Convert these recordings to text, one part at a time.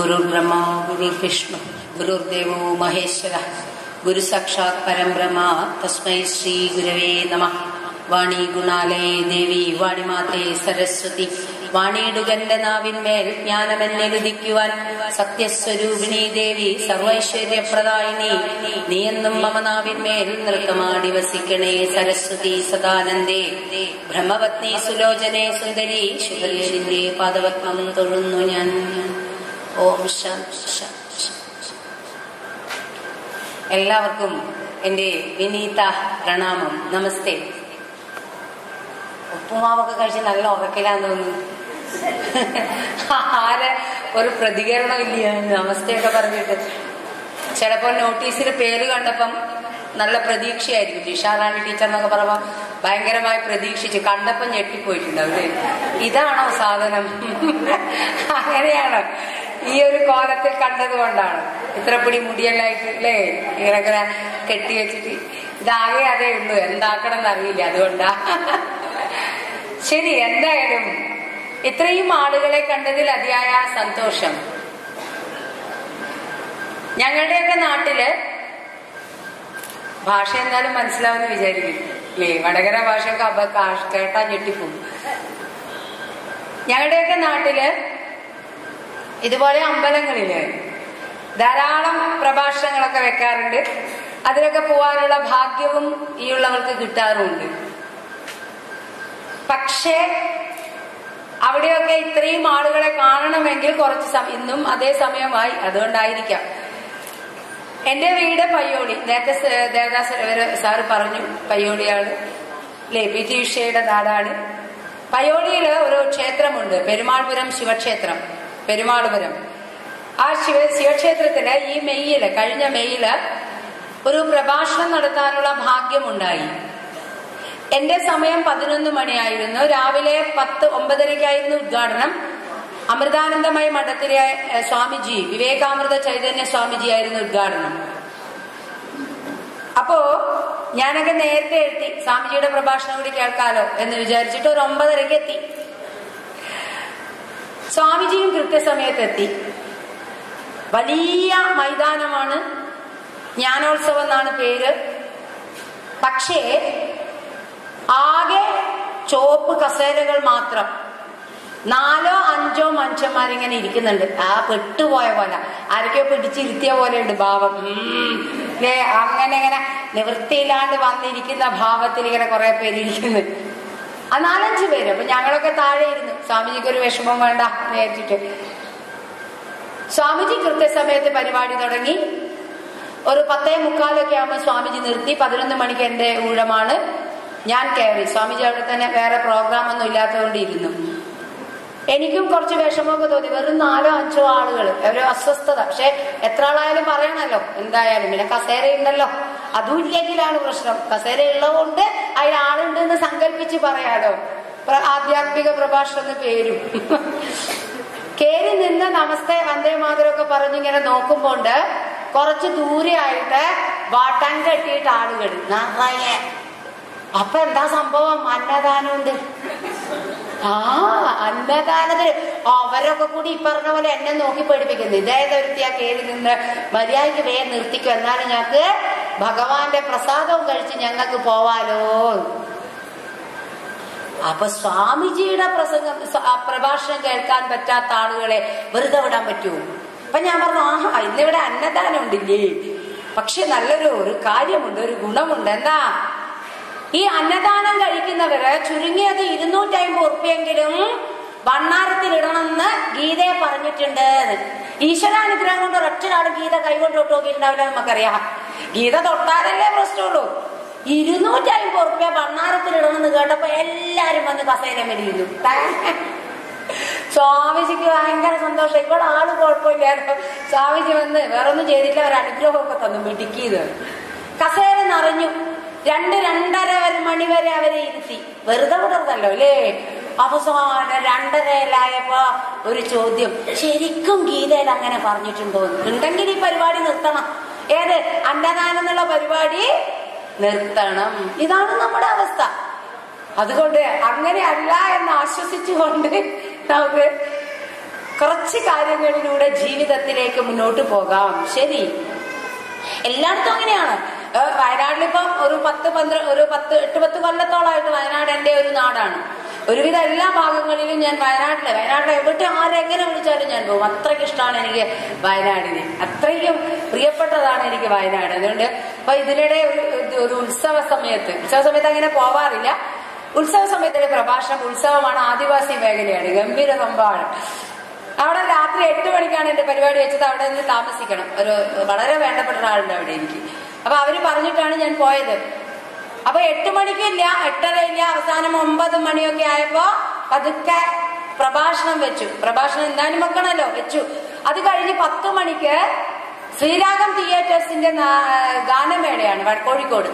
ഗുരുർബ്രഹ്മ ഗുരുർവിഷ്ണു ഗുരുർദേവോ മഹേശ്വര ഗുരു സാക്ഷാത് പരംബ്രഹ്മ തസ്മൈ ശ്രീ ഗുരവേ നമ വാണി ഗുണാലയേ ദേവി വാണിമാതേ സരസ്വതി വാണിയിടുകന്റെ നാവിന്മേൽ ജ്ഞാനമെന്നെഴുതിക്കുവാൻ സത്യസ്വരൂപിണി ദേവി സർവൈശ്വര്യപ്രദായിനി നീയെന്നും മമ നാവിന്മേൽ നൃത്തമാടി വസിക്കണേ സരസ്വതി സദാനന്ദേ ബ്രഹ്മപത്നി സുലോചനെ സുന്ദരി ശുഭലേരിന്റെ പാദപത്മം തൊഴുന്നു ഞാൻ ഓം ശാന്തി ശാന്തി എല്ലാവർക്കും എന്റെ വിനീത പ്രണാമം നമസ്തേ ഉപ്പുമാവൊക്കെ കഴിച്ച് നല്ല ഉറക്കിലാന്ന് തോന്നുന്നു ആരെ ഒരു പ്രതികരണം ഇല്ല നമസ്തയൊക്കെ പറഞ്ഞിട്ട് ചിലപ്പോ നോട്ടീസിൽ പേര് കണ്ടപ്പം നല്ല പ്രതീക്ഷയായിരിക്കും ജിഷാറാണി ടീച്ചർ എന്നൊക്കെ പറയുമ്പോ ഭയങ്കരമായി പ്രതീക്ഷിച്ച് കണ്ടപ്പം ഞെട്ടിപ്പോയിട്ടുണ്ട് അവര് ഇതാണോ സാധനം അങ്ങനെയാണ് ഈ ഒരു കോലത്തിൽ കണ്ടത് കൊണ്ടാണ് ഇത്ര പിടി മുടിയെല്ലായിട്ട് അല്ലേ ഇങ്ങനെ കെട്ടി വെച്ചിട്ട് ഇതാകെ അതേ ഉള്ളൂ എന്താക്കണം എന്നറിയില്ല അതുകൊണ്ടാ ശരി എന്തായാലും ഇത്രയും ആളുകളെ കണ്ടതിൽ അതിയായ സന്തോഷം ഞങ്ങളുടെയൊക്കെ നാട്ടില് ഭാഷ എന്നാലും മനസ്സിലാവുന്ന വിചാരിക്കും അല്ലേ വടകര ഭാഷയൊക്കെ അബ കേട്ടാ ഞെട്ടിപ്പോവും ഞങ്ങളുടെയൊക്കെ നാട്ടില് ഇതുപോലെ അമ്പലങ്ങളില് ധാരാളം പ്രഭാഷണങ്ങളൊക്കെ വെക്കാറുണ്ട് അതിലൊക്കെ പോവാനുള്ള ഭാഗ്യവും ഈ ഉള്ളവർക്ക് കിട്ടാറുമുണ്ട് പക്ഷേ അവിടെയൊക്കെ ഇത്രയും ആളുകളെ കാണണമെങ്കിൽ കുറച്ച് സമയം ഇന്നും അതേ സമയമായി അതുകൊണ്ടായിരിക്കാം എന്റെ വീട് പയ്യോളി നേരത്തെ ദേവദാസ് സാറ് പറഞ്ഞു പയ്യോളിയാണ് അല്ലേ പി ടി ഉഷയുടെ നാടാണ് പയ്യോളിയില് ഒരു ക്ഷേത്രമുണ്ട് പെരുമാൾപുരം ശിവക്ഷേത്രം പെരുമാൾപുരം ആ ശിവ ശിവക്ഷേത്രത്തില് ഈ മെയ്യില് കഴിഞ്ഞ മെയ്യില് ഒരു പ്രഭാഷണം നടത്താനുള്ള ഭാഗ്യമുണ്ടായി എന്റെ സമയം പതിനൊന്ന് മണിയായിരുന്നു രാവിലെ പത്ത് ഒമ്പതരയ്ക്കായിരുന്നു ഉദ്ഘാടനം അമൃതാനന്ദമയ മഠത്തിലെ സ്വാമിജി വിവേകാമൃത ചൈതന്യ സ്വാമിജി ആയിരുന്നു ഉദ്ഘാടനം അപ്പോ ഞാനൊക്കെ നേരത്തെ എത്തി സ്വാമിജിയുടെ പ്രഭാഷണം കൂടി കേൾക്കാലോ എന്ന് വിചാരിച്ചിട്ട് ഒരു ഒമ്പതരയ്ക്ക് എത്തി സ്വാമിജിയും കൃത്യസമയത്ത് എത്തി വലിയ മൈതാനമാണ് ജ്ഞാനോത്സവം എന്നാണ് പേര് പക്ഷേ ആകെ ചോപ്പ് കസേരകൾ മാത്രം നാലോ അഞ്ചോ മനുഷ്യന്മാരിങ്ങനെ ഇരിക്കുന്നുണ്ട് ആ പെട്ടുപോയ പോലെ ആരൊക്കെയോ പിടിച്ചിരുത്തിയ പോലെ ഉണ്ട് ഭാവം ഏ അങ്ങനെ ഇങ്ങനെ നിവൃത്തിയില്ലാണ്ട് വന്നിരിക്കുന്ന ഭാവത്തിൽ ഇങ്ങനെ കുറെ പേര് ഇരിക്കുന്നു ആ നാലഞ്ച് പേര് അപ്പൊ ഞങ്ങളൊക്കെ താഴെ ഇരുന്നു സ്വാമിജിക്ക് ഒരു വിഷമം വേണ്ട വിചാരിച്ചിട്ട് സ്വാമിജി കൃത്യസമയത്ത് പരിപാടി തുടങ്ങി ഒരു പത്തേ മുക്കാലൊക്കെ ആകുമ്പോൾ സ്വാമിജി നിർത്തി പതിനൊന്ന് മണിക്ക് എന്റെ ഊഴമാണ് ഞാൻ കയറി സ്വാമിജി അവിടെ തന്നെ വേറെ പ്രോഗ്രാം ഒന്നും ഇല്ലാത്തതുകൊണ്ട് ഇരുന്നു എനിക്കും കുറച്ച് വിഷമമൊക്കെ തോന്നി വെറും നാലോ അഞ്ചോ ആളുകൾ ഒരു അസ്വസ്ഥത പക്ഷെ എത്ര ആളായാലും പറയണല്ലോ എന്തായാലും പിന്നെ കസേര ഉണ്ടല്ലോ അതും ഇല്ലെങ്കിലാണ് പ്രശ്നം കസേര ഉള്ളതുകൊണ്ട് അതിൽ ആളുണ്ട് എന്ന് സങ്കല്പിച്ച് പറയാലോ ആധ്യാത്മിക പ്രഭാഷണം എന്ന് പേരും കേറി നിന്ന് നമസ്തേ വന്ദേ മാതരമൊക്കെ പറഞ്ഞിങ്ങനെ നോക്കുമ്പോണ്ട് കുറച്ച് ദൂരെയായിട്ട് വാട്ടാൻ കെട്ടിയിട്ട് ആളുകൾ നിറയെ അപ്പൊ എന്താ സംഭവം അന്നദാനമുണ്ട് ആ അന്നദാനത്തിന് അവരൊക്കെ കൂടി ഈ പറഞ്ഞ പോലെ എന്നെ നോക്കി പേടിപ്പിക്കുന്നു ഇതേതൊരുത്തിയാ കയറി നിന്ന് മര്യാദയ്ക്ക് വേഗം നിർത്തിക്കും എന്നാലും ഞങ്ങക്ക് ഭഗവാന്റെ പ്രസാദവും കഴിച്ച് ഞങ്ങൾക്ക് പോവാലോ അപ്പൊ സ്വാമിജിയുടെ പ്രസംഗം പ്രഭാഷണം കേൾക്കാൻ പറ്റാത്ത ആളുകളെ വെറുതെ വിടാൻ പറ്റുമോ അപ്പൊ ഞാൻ പറഞ്ഞു ആഹാ ഇന്നിവിടെ അന്നദാനം ഉണ്ടില്ലേ പക്ഷെ നല്ലൊരു ഒരു കാര്യമുണ്ട് ഒരു ഗുണമുണ്ട് എന്താ ഈ അന്നദാനം കഴിക്കുന്നവര് ചുരുങ്ങിയത് ഇരുന്നൂറ്റമ്പത് ഉറുപ്പ്യെങ്കിലും ഭണ്ണാരത്തിലിടണമെന്ന് ഗീതയെ പറഞ്ഞിട്ടുണ്ട് ഈശ്വരാനുഗ്രഹം കൊണ്ട് ഒരൊറ്റൊരാൾ ഗീത കൈകൊണ്ട് തൊട്ട് നോക്കിയിട്ടുണ്ടാവില്ല നമുക്കറിയാം ഗീത തൊട്ടാലല്ലേ പ്രശ്നമുള്ളൂ ഇരുന്നൂറ്റമ്പത് ഉറുപ്പ്യ ഭണ്ണാരത്തിലിടണമെന്ന് കേട്ടപ്പോ എല്ലാരും വന്ന് കസേര മേടിയിരുന്നു സ്വാമിജിക്ക് ഭയങ്കര സന്തോഷം ഇവിടെ ആള് കുഴപ്പമില്ലായിരുന്നു സ്വാമിജി വന്ന് വേറൊന്നും ചെയ്തില്ല ഒരു അനുഗ്രഹമൊക്കെ തന്നു മിടുക്കിയത് കസേര നിറഞ്ഞു രണ്ട് രണ്ടര മണി വരെ അവരെ ഇരുത്തി വെറുതെ വിടർന്നല്ലോ അല്ലേ അവസാനം രണ്ടരയിലായപ്പോ ഒരു ചോദ്യം ശരിക്കും ഗീതയിൽ അങ്ങനെ പറഞ്ഞിട്ടുണ്ടോ ഉണ്ടെങ്കിൽ ഈ പരിപാടി നിർത്തണം ഏത് അന്നദാനം എന്നുള്ള പരിപാടി നിർത്തണം ഇതാണ് നമ്മുടെ അവസ്ഥ അതുകൊണ്ട് അങ്ങനെ അല്ല എന്ന് ആശ്വസിച്ചുകൊണ്ട് നമുക്ക് കുറച്ച് കാര്യങ്ങളിലൂടെ ജീവിതത്തിലേക്ക് മുന്നോട്ട് പോകാം ശരി എല്ലായിടത്തും അങ്ങനെയാണ് ഏഹ് വയനാട്ടിലിപ്പം ഒരു പത്ത് പന്ത്രണ്ട് ഒരു പത്ത് എട്ട് പത്ത് കൊല്ലത്തോളമായിട്ട് വയനാട് എന്റെ ഒരു നാടാണ് ഒരുവിധ എല്ലാ ഭാഗങ്ങളിലും ഞാൻ വയനാട്ടിലെ വയനാട്ടിലെ എവിടെ ആരെങ്ങനെ വിളിച്ചാലും ഞാൻ പോകും അത്രയ്ക്ക് ഇഷ്ടമാണ് എനിക്ക് വയനാടിനെ അത്രയ്ക്കും പ്രിയപ്പെട്ടതാണ് എനിക്ക് വയനാട് അതുകൊണ്ട് അപ്പൊ ഇതിനിടെ ഒരു ഇത് ഒരു ഉത്സവ സമയത്ത് ഉത്സവ സമയത്ത് അങ്ങനെ പോവാറില്ല ഉത്സവ സമയത്തിലെ പ്രഭാഷണം ഉത്സവമാണ് ആദിവാസി മേഖലയാണ് ഗംഭീര സംഭവമാണ് അവിടെ രാത്രി എട്ട് മണിക്കാണ് എന്റെ പരിപാടി വെച്ചത് അവിടെ നിന്ന് താമസിക്കണം ഒരു വളരെ വേണ്ടപ്പെട്ട ഒരാളുണ്ട് അവിടെ എനിക്ക് അപ്പൊ അവര് പറഞ്ഞിട്ടാണ് ഞാൻ പോയത് അപ്പൊ എട്ട് മണിക്കില്ല എട്ടര ഇല്ല അവസാനം ഒമ്പത് മണിയൊക്കെ ആയപ്പോ പതുക്കെ പ്രഭാഷണം വെച്ചു പ്രഭാഷണം എന്തായാലും വെക്കണല്ലോ വെച്ചു അത് കഴിഞ്ഞ് പത്ത് മണിക്ക് ശ്രീരാഗം തിയേറ്റേഴ്സിന്റെ നാ- ഗാനമേളയാണ് വ- കോഴിക്കോട്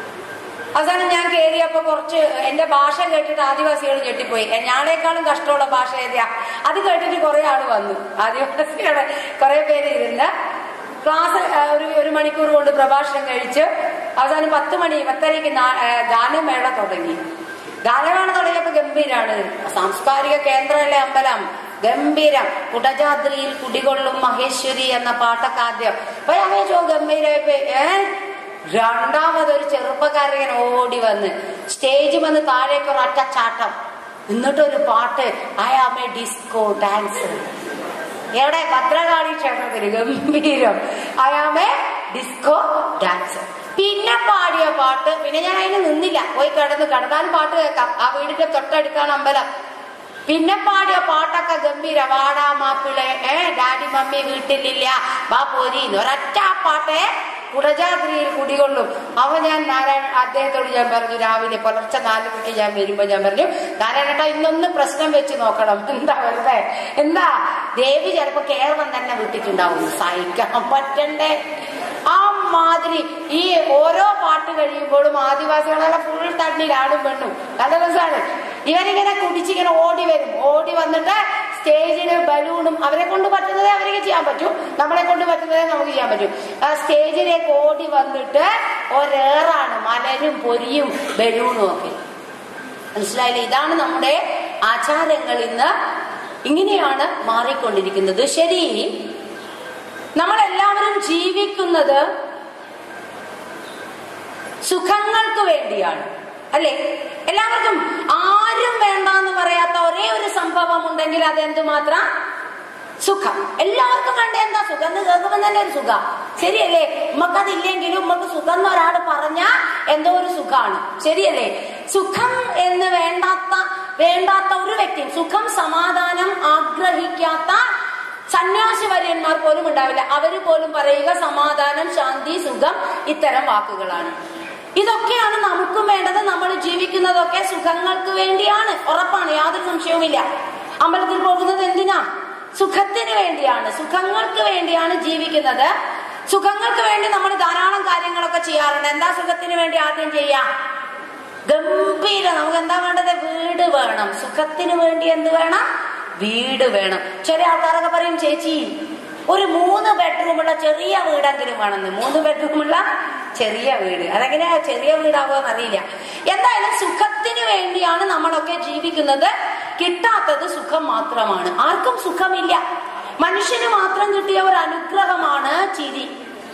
അവസാനം ഞാൻ കയറിയപ്പോ കുറച്ച് എന്റെ ഭാഷ കേട്ടിട്ട് ആദിവാസികൾ ഞെട്ടിപ്പോയി എ, ഞാളേക്കാളും കഷ്ടമുള്ള ഭാഷ ഏതാ അത് കേട്ടിട്ട് കുറെ ആള് വന്നു ആദിവാസികളെ കുറെ പേര് ഇരുന്ന് ക്ലാസ് ആ, ഒരു ഒരു മണിക്കൂർ കൊണ്ട് പ്രഭാഷണം കഴിച്ച് അവസാനം പത്ത് മണി പത്തരയ്ക്ക് നാ- ആ, ഗാനമേള തുടങ്ങി ഗാനമേള തുടങ്ങിയപ്പോ ഗംഭീരാണ് സാംസ്കാരിക കേന്ദ്രമല്ലേ അമ്പലം ഗംഭീരം കുടജാദ്രിയിൽ കുടികൊള്ളും മഹേശ്വരി എന്ന പാട്ടൊക്കെ ആദ്യം അപ്പൊ ഞാൻ വിചാരിച്ചു, ഓ ഗംഭീരായപ്പോ ഏ രണ്ടാമതൊരു ചെറുപ്പക്കാരൻ ഇങ്ങനെ ഓടി വന്ന് സ്റ്റേജ് വന്ന് താഴേക്ക് ഒരു ഒറ്റ ചാട്ടം എന്നിട്ടൊരു പാട്ട് I am a disco dancer എവിടെ ഭദ്രകാളി ക്ഷേത്രത്തിൽ ഗംഭീരം I am a disco dancer പിന്നെ പാടിയ പാട്ട് പിന്നെ ഞാൻ അതിന് നിന്നില്ല പോയി കിടന്ന് കിടന്നാലും പാട്ട് കേൾക്കാം ആ വീടിന്റെ തൊട്ടടുത്താണ് അമ്പലം പിന്നെ പാടിയ പാട്ടൊക്കെ ഗംഭീര വാടാ മാപ്പിളെ ഏ ഡാഡി മമ്മി വീട്ടിലില്ല വാ പോരീന്ന് ഒരൊറ്റ ആ പാട്ടേ കുടജാദ്രിയിൽ കുടികൊള്ളും അവ ഞാൻ നാരായണ അദ്ദേഹത്തോട് ഞാൻ പറഞ്ഞു രാവിലെ പുലർച്ചെ നാല് മണിക്ക് ഞാൻ വരുമ്പോ ഞാൻ പറഞ്ഞു നാരായണേട്ടാ ഇന്നൊന്ന് പ്രശ്നം വെച്ച് നോക്കണം എന്താ വെറുതെ എന്താ ദേവി ചിലപ്പോ കേരളം തന്നെ വിട്ടിട്ടുണ്ടാവും സഹിക്കാൻ പറ്റണ്ടേ ആ മാതിരി ഈ ഓരോ പാട്ട് കഴിയുമ്പോഴും ആദിവാസികളെല്ലാം ഫുൾ തണ്ണിലാടും പെണ്ണും നല്ല രസമാണ് ഇവരിങ്ങനെ കുടിച്ചിങ്ങനെ ഓടി വരും ഓടി വന്നിട്ട് സ്റ്റേജിന് ബലൂണും അവരെ കൊണ്ട് പറ്റുന്നതേ അവർക്ക് ചെയ്യാൻ പറ്റും നമ്മളെ കൊണ്ട് പറ്റുന്നതേ നമുക്ക് ചെയ്യാൻ പറ്റും ആ സ്റ്റേജിലേക്ക് ഓടി വന്നിട്ട് ഒരേറാണ് മലരും പൊരിയും ബലൂണും ഒക്കെ മനസ്സിലായില്ലേ ഇതാണ് നമ്മുടെ ആചാരങ്ങൾ ഇന്ന് ഇങ്ങനെയാണ് മാറിക്കൊണ്ടിരിക്കുന്നത് ശരി നമ്മളെല്ലാവരും ജീവിക്കുന്നത് സുഖങ്ങൾക്ക് വേണ്ടിയാണ് അല്ലേ എല്ലാവർക്കും ആരും വേണ്ട എന്ന് പറയാത്ത ഒരേ ഒരു സംഭവം ഉണ്ടെങ്കിൽ അത് എന്തുമാത്രം സുഖം എല്ലാവർക്കും വേണ്ട എന്താ സുഖം എന്ന് കേൾക്കുമ്പോൾ തന്നെ ഒരു സുഖ ശരിയല്ലേ ഉമ്മക്കതില്ലെങ്കിലും ഉമ്മക്ക് സുഖം എന്ന് ഒരാൾ പറഞ്ഞ എന്തോ ഒരു സുഖാണ് ശരിയല്ലേ സുഖം എന്ന് വേണ്ടാത്ത വേണ്ടാത്ത ഒരു വ്യക്തിയും സുഖം സമാധാനം ആഗ്രഹിക്കാത്ത സന്യാസി വര്യന്മാർ പോലും ഉണ്ടാവില്ല അവര് പോലും പറയുക സമാധാനം ശാന്തി സുഖം ഇത്തരം വാക്കുകളാണ് ഇതൊക്കെയാണ് നമുക്കും വേണ്ടത് നമ്മൾ ജീവിക്കുന്നതൊക്കെ സുഖങ്ങൾക്ക് വേണ്ടിയാണ് ഉറപ്പാണ് യാതൊരു സംശയവുമില്ല അമ്പലത്തിൽ പോകുന്നത് എന്തിനാ സുഖത്തിന് വേണ്ടിയാണ് സുഖങ്ങൾക്ക് വേണ്ടിയാണ് ജീവിക്കുന്നത് സുഖങ്ങൾക്ക് വേണ്ടി നമ്മൾ ധാരാളം കാര്യങ്ങളൊക്കെ ചെയ്യാറുണ്ട് എന്താ സുഖത്തിന് വേണ്ടി ആദ്യം ചെയ്യാം ഗംഭീര നമുക്ക് എന്താ വേണ്ടത് വീട് വേണം സുഖത്തിന് വേണ്ടി എന്ത് വേണം വീട് വേണം ചില ആൾക്കാരൊക്കെ പറയും ചേച്ചി ഒരു മൂന്ന് ബെഡ്റൂമുള്ള ചെറിയ വീടെങ്കിലും വേണമെന്ന് മൂന്ന് ബെഡ്റൂമുള്ള ചെറിയ വീട് അതെങ്ങനെയാ ചെറിയ വീടാകുമെന്ന് അറിയില്ല എന്തായാലും സുഖത്തിന് വേണ്ടിയാണ് നമ്മളൊക്കെ ജീവിക്കുന്നത് കിട്ടാത്തത് സുഖം മാത്രമാണ് ആർക്കും സുഖമില്ല മനുഷ്യന് മാത്രം കിട്ടിയ ഒരു അനുഗ്രഹമാണ് ചിരി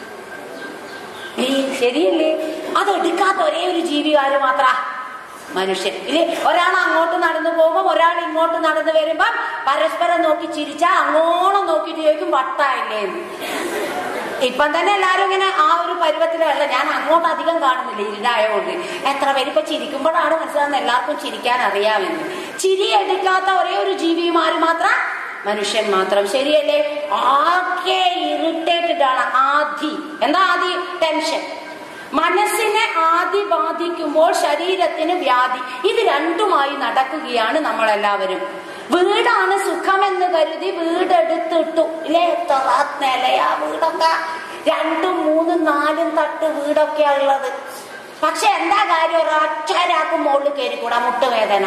ഏയ് ശരിയല്ലേ അത് എടുക്കാത്ത ഒരേ ഒരു ജീവി ആര് മാത്ര മനുഷ്യൻ ഇല്ലേ ഒരാൾ അങ്ങോട്ട് നടന്നു പോകുമ്പോൾ ഒരാൾ ഇങ്ങോട്ട് നടന്നു വരുമ്പം പരസ്പരം നോക്കി ചിരിച്ചാൽ അങ്ങോളം നോക്കിയിട്ട് ചോദിക്കും വട്ടായില്ലേ എന്ന് ഇപ്പം തന്നെ എല്ലാരും ഇങ്ങനെ ആ ഒരു പരുവത്തിലല്ല ഞാൻ അങ്ങോട്ട് അധികം കാണുന്നില്ല ഇരുടായതുകൊണ്ട് എത്ര പേര് ഇപ്പൊ ചിരിക്കുമ്പോഴാണ് മനസ്സിലാകുന്നത് എല്ലാവർക്കും ചിരിക്കാൻ അറിയാമെന്ന് ചിരി എടുക്കാത്ത ഒരേ ഒരു ജീവിമാര് മാത്രം മനുഷ്യൻ മാത്രം ശരിയല്ലേ ആകെ ഇറിറ്റേറ്റഡ് ആണ് ആദി എന്താ ആദി ടെൻഷൻ മനസ്സിനെ ആദി ബാധിക്കുമ്പോൾ ശരീരത്തിന് വ്യാധി ഇത് രണ്ടുമായി നടക്കുകയാണ് നമ്മളെല്ലാവരും വീടാണ് സുഖമെന്ന് കരുതി വീടെടുത്തിട്ടു ഇല്ലേ എത്ര നിലയാ വീടൊക്കെ രണ്ടും മൂന്നും നാലും തട്ട് വീടൊക്കെയാ ഉള്ളത് പക്ഷെ എന്താ കാര്യം ഒരൊറ്റരാക്കും മുകളിൽ കയറിക്കൂടാ മുട്ടുവേദന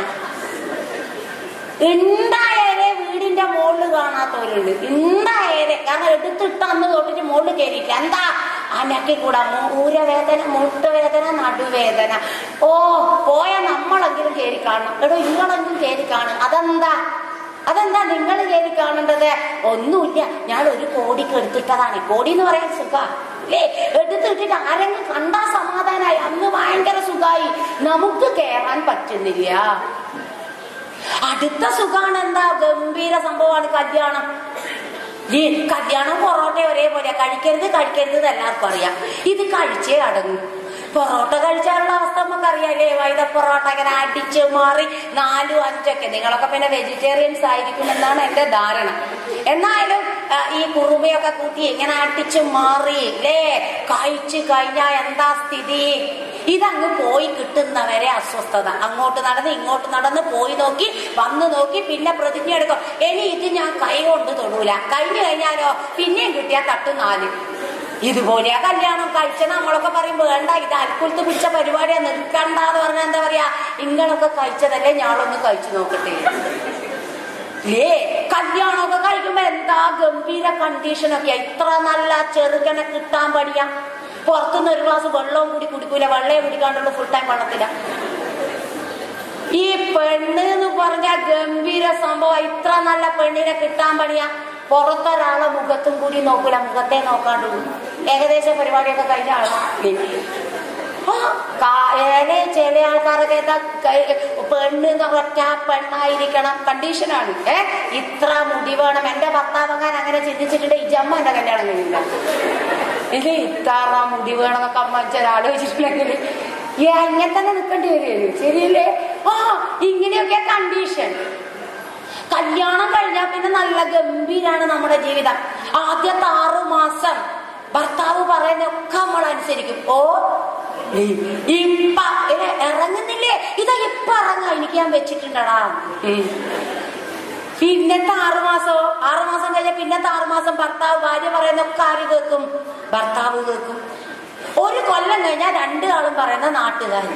ഉണ്ടായേരെ വീടിന്റെ മുകളിൽ കാണാത്തവരുണ്ട് ഉണ്ടായേരെ കാരണം എടുത്തിട്ട് അന്ന് തൊട്ടിട്ട് മുകളിൽ കയറിയില്ല എന്താ അനക്കി കൂടാ ഊരവേദന മുട്ടുവേദന നടുവേദന ഓ പോയ നമ്മളെങ്കിലും കയറി കാണണം എടോ ഇങ്ങളെങ്കിലും കയറി കാണും അതെന്താ അതെന്താ നിങ്ങൾ കയറി കാണേണ്ടത് ഒന്നുമില്ല ഞാൻ ഒരു കോടിക്ക് എടുത്തിട്ടതാണ് കോടി എന്ന് പറയാൻ സുഖ അല്ലേ എടുത്തിട്ടിട്ട് ആരെങ്കിലും കണ്ടാ സമാധാനായി അന്ന് ഭയങ്കര സുഖമായി നമുക്ക് കയറാൻ പറ്റുന്നില്ല അടുത്ത സുഖാണ് എന്താ ഗംഭീര സംഭവമാണ് കല്യാണം ഈ കല്യാണം പൊറോട്ട ഒരേപോലെ കഴിക്കരുത് കഴിക്കരുത് എന്ന് എല്ലാവർക്കും അറിയാം ഇത് കഴിച്ചേ അടങ്ങും പൊറോട്ട കഴിച്ചാലുള്ള അവസ്ഥ നമുക്ക് അറിയാലേ വൈദ പൊറോട്ട ഇങ്ങനെ അടിച്ച് മാറി നാലും അഞ്ചൊക്കെ നിങ്ങളൊക്കെ പിന്നെ വെജിറ്റേറിയൻസ് ആയിരിക്കും എന്നാണ് എന്റെ ധാരണ എന്നാലും ആ, ഈ കുറുമയൊക്കെ കൂട്ടി ഇങ്ങനെ അടിച്ച് മാറി അല്ലേ കഴിച്ചു കഴിഞ്ഞാൽ എന്താ സ്ഥിതി ഇതങ്ങ് പോയി കിട്ടുന്നവരെ അസ്വസ്ഥത അങ്ങോട്ട് നടന്ന് ഇങ്ങോട്ട് നടന്ന് പോയി നോക്കി വന്നു നോക്കി പിന്നെ പ്രതിജ്ഞ എടുക്കും ഇനി ഇത് ഞാൻ കൈ കൊണ്ട് തൊടൂല കഴിഞ്ഞു കഴിഞ്ഞാലോ പിന്നെയും കിട്ടിയാ തട്ടു നാല് ഇതുപോലെയാ കല്യാണം കഴിച്ച നമ്മളൊക്കെ പറയും വേണ്ട ഇത് അൽക്കുലത്ത് പിടിച്ച പരിപാടിയാ നിൽക്കണ്ടെന്ന് പറഞ്ഞാൽ എന്താ പറയാ ഇങ്ങളൊക്കെ കഴിച്ചതല്ലേ ഞാളൊന്ന് കഴിച്ചു നോക്കട്ടെ ലേ കല്യാണമൊക്കെ കഴിക്കുമ്പോ എന്താ ഗംഭീര കണ്ടീഷനൊക്കെ ഇത്ര നല്ല ചെറുകനെ കിട്ടാൻ പണിയാ പുറത്തുനിന്ന് ഒരു ഗ്ലാസ് വെള്ളവും കൂടി കുടിക്കൂല വെള്ളയെ കുടിക്കാണ്ടുള്ള ഫുൾ ടൈം വെള്ളത്തില ഈ പെണ്ണ് എന്ന് പറഞ്ഞ ഗംഭീര സംഭവം ഇത്ര നല്ല പെണ്ണിനെ കിട്ടാൻ പണിയാ പുറത്തൊരാളെ മുഖത്തും കൂടി നോക്കൂല മുഖത്തെ നോക്കാണ്ടുള്ളൂ ഏകദേശം പരിപാടിയൊക്കെ കഴിഞ്ഞ ആളാണ് ആ, കാ- ഏലെ ചില ആൾക്കാരൊക്കെ എന്താ കൈ- പെണ്ണ് എന്ന് ഒറ്റ പെണ്ണായിരിക്കണം കണ്ടീഷനാണ് ഏ ഇത്ര മുടി വേണം എന്റെ ഭർത്താവങ്ങാൻ അങ്ങനെ ചിന്തിച്ചിട്ടുണ്ട് ഈ ജമ്മ എന്റെ കല്യാണം കഴിയില്ല ഇത് ഇത്ര മുടി വേണമെന്നൊക്കെ അമ്മ ചില ആലോചിച്ചിട്ടുണ്ടെങ്കിൽ ഈ അങ്ങനെ തന്നെ നിൽക്കേണ്ടി വരും ശരിയല്ലേ ആ ഇങ്ങനെയൊക്കെ കണ്ടീഷൻ കല്യാണം കഴിഞ്ഞാൽ പിന്നെ നല്ല ഗംഭീരാണ് നമ്മുടെ ജീവിതം ആദ്യത്തെ ആറു മാസം ഭർത്താവ് പറയുന്നൊക്കെ നമ്മൾ അനുസരിക്കും ഓ ഇപ്പ ഇല്ല, ഇറങ്ങുന്നില്ലേ ഇതാ ഇപ്പ ഇറങ്ങാ എനിക്ക് ഞാൻ വെച്ചിട്ടുണ്ടടാ ഉം. പിന്നത്തെ ആറുമാസോ ആറുമാസം കഴിഞ്ഞ പിന്നത്തെ ആറുമാസം ഭർത്താവ് ഭാര്യ പറയുന്നൊക്കെ ആര് കേൾക്കും ഭർത്താവ് കേൾക്കും ഒരു കൊല്ലം കഴിഞ്ഞാൽ രണ്ടു ആളും പറയുന്ന നാട്ടുകാർ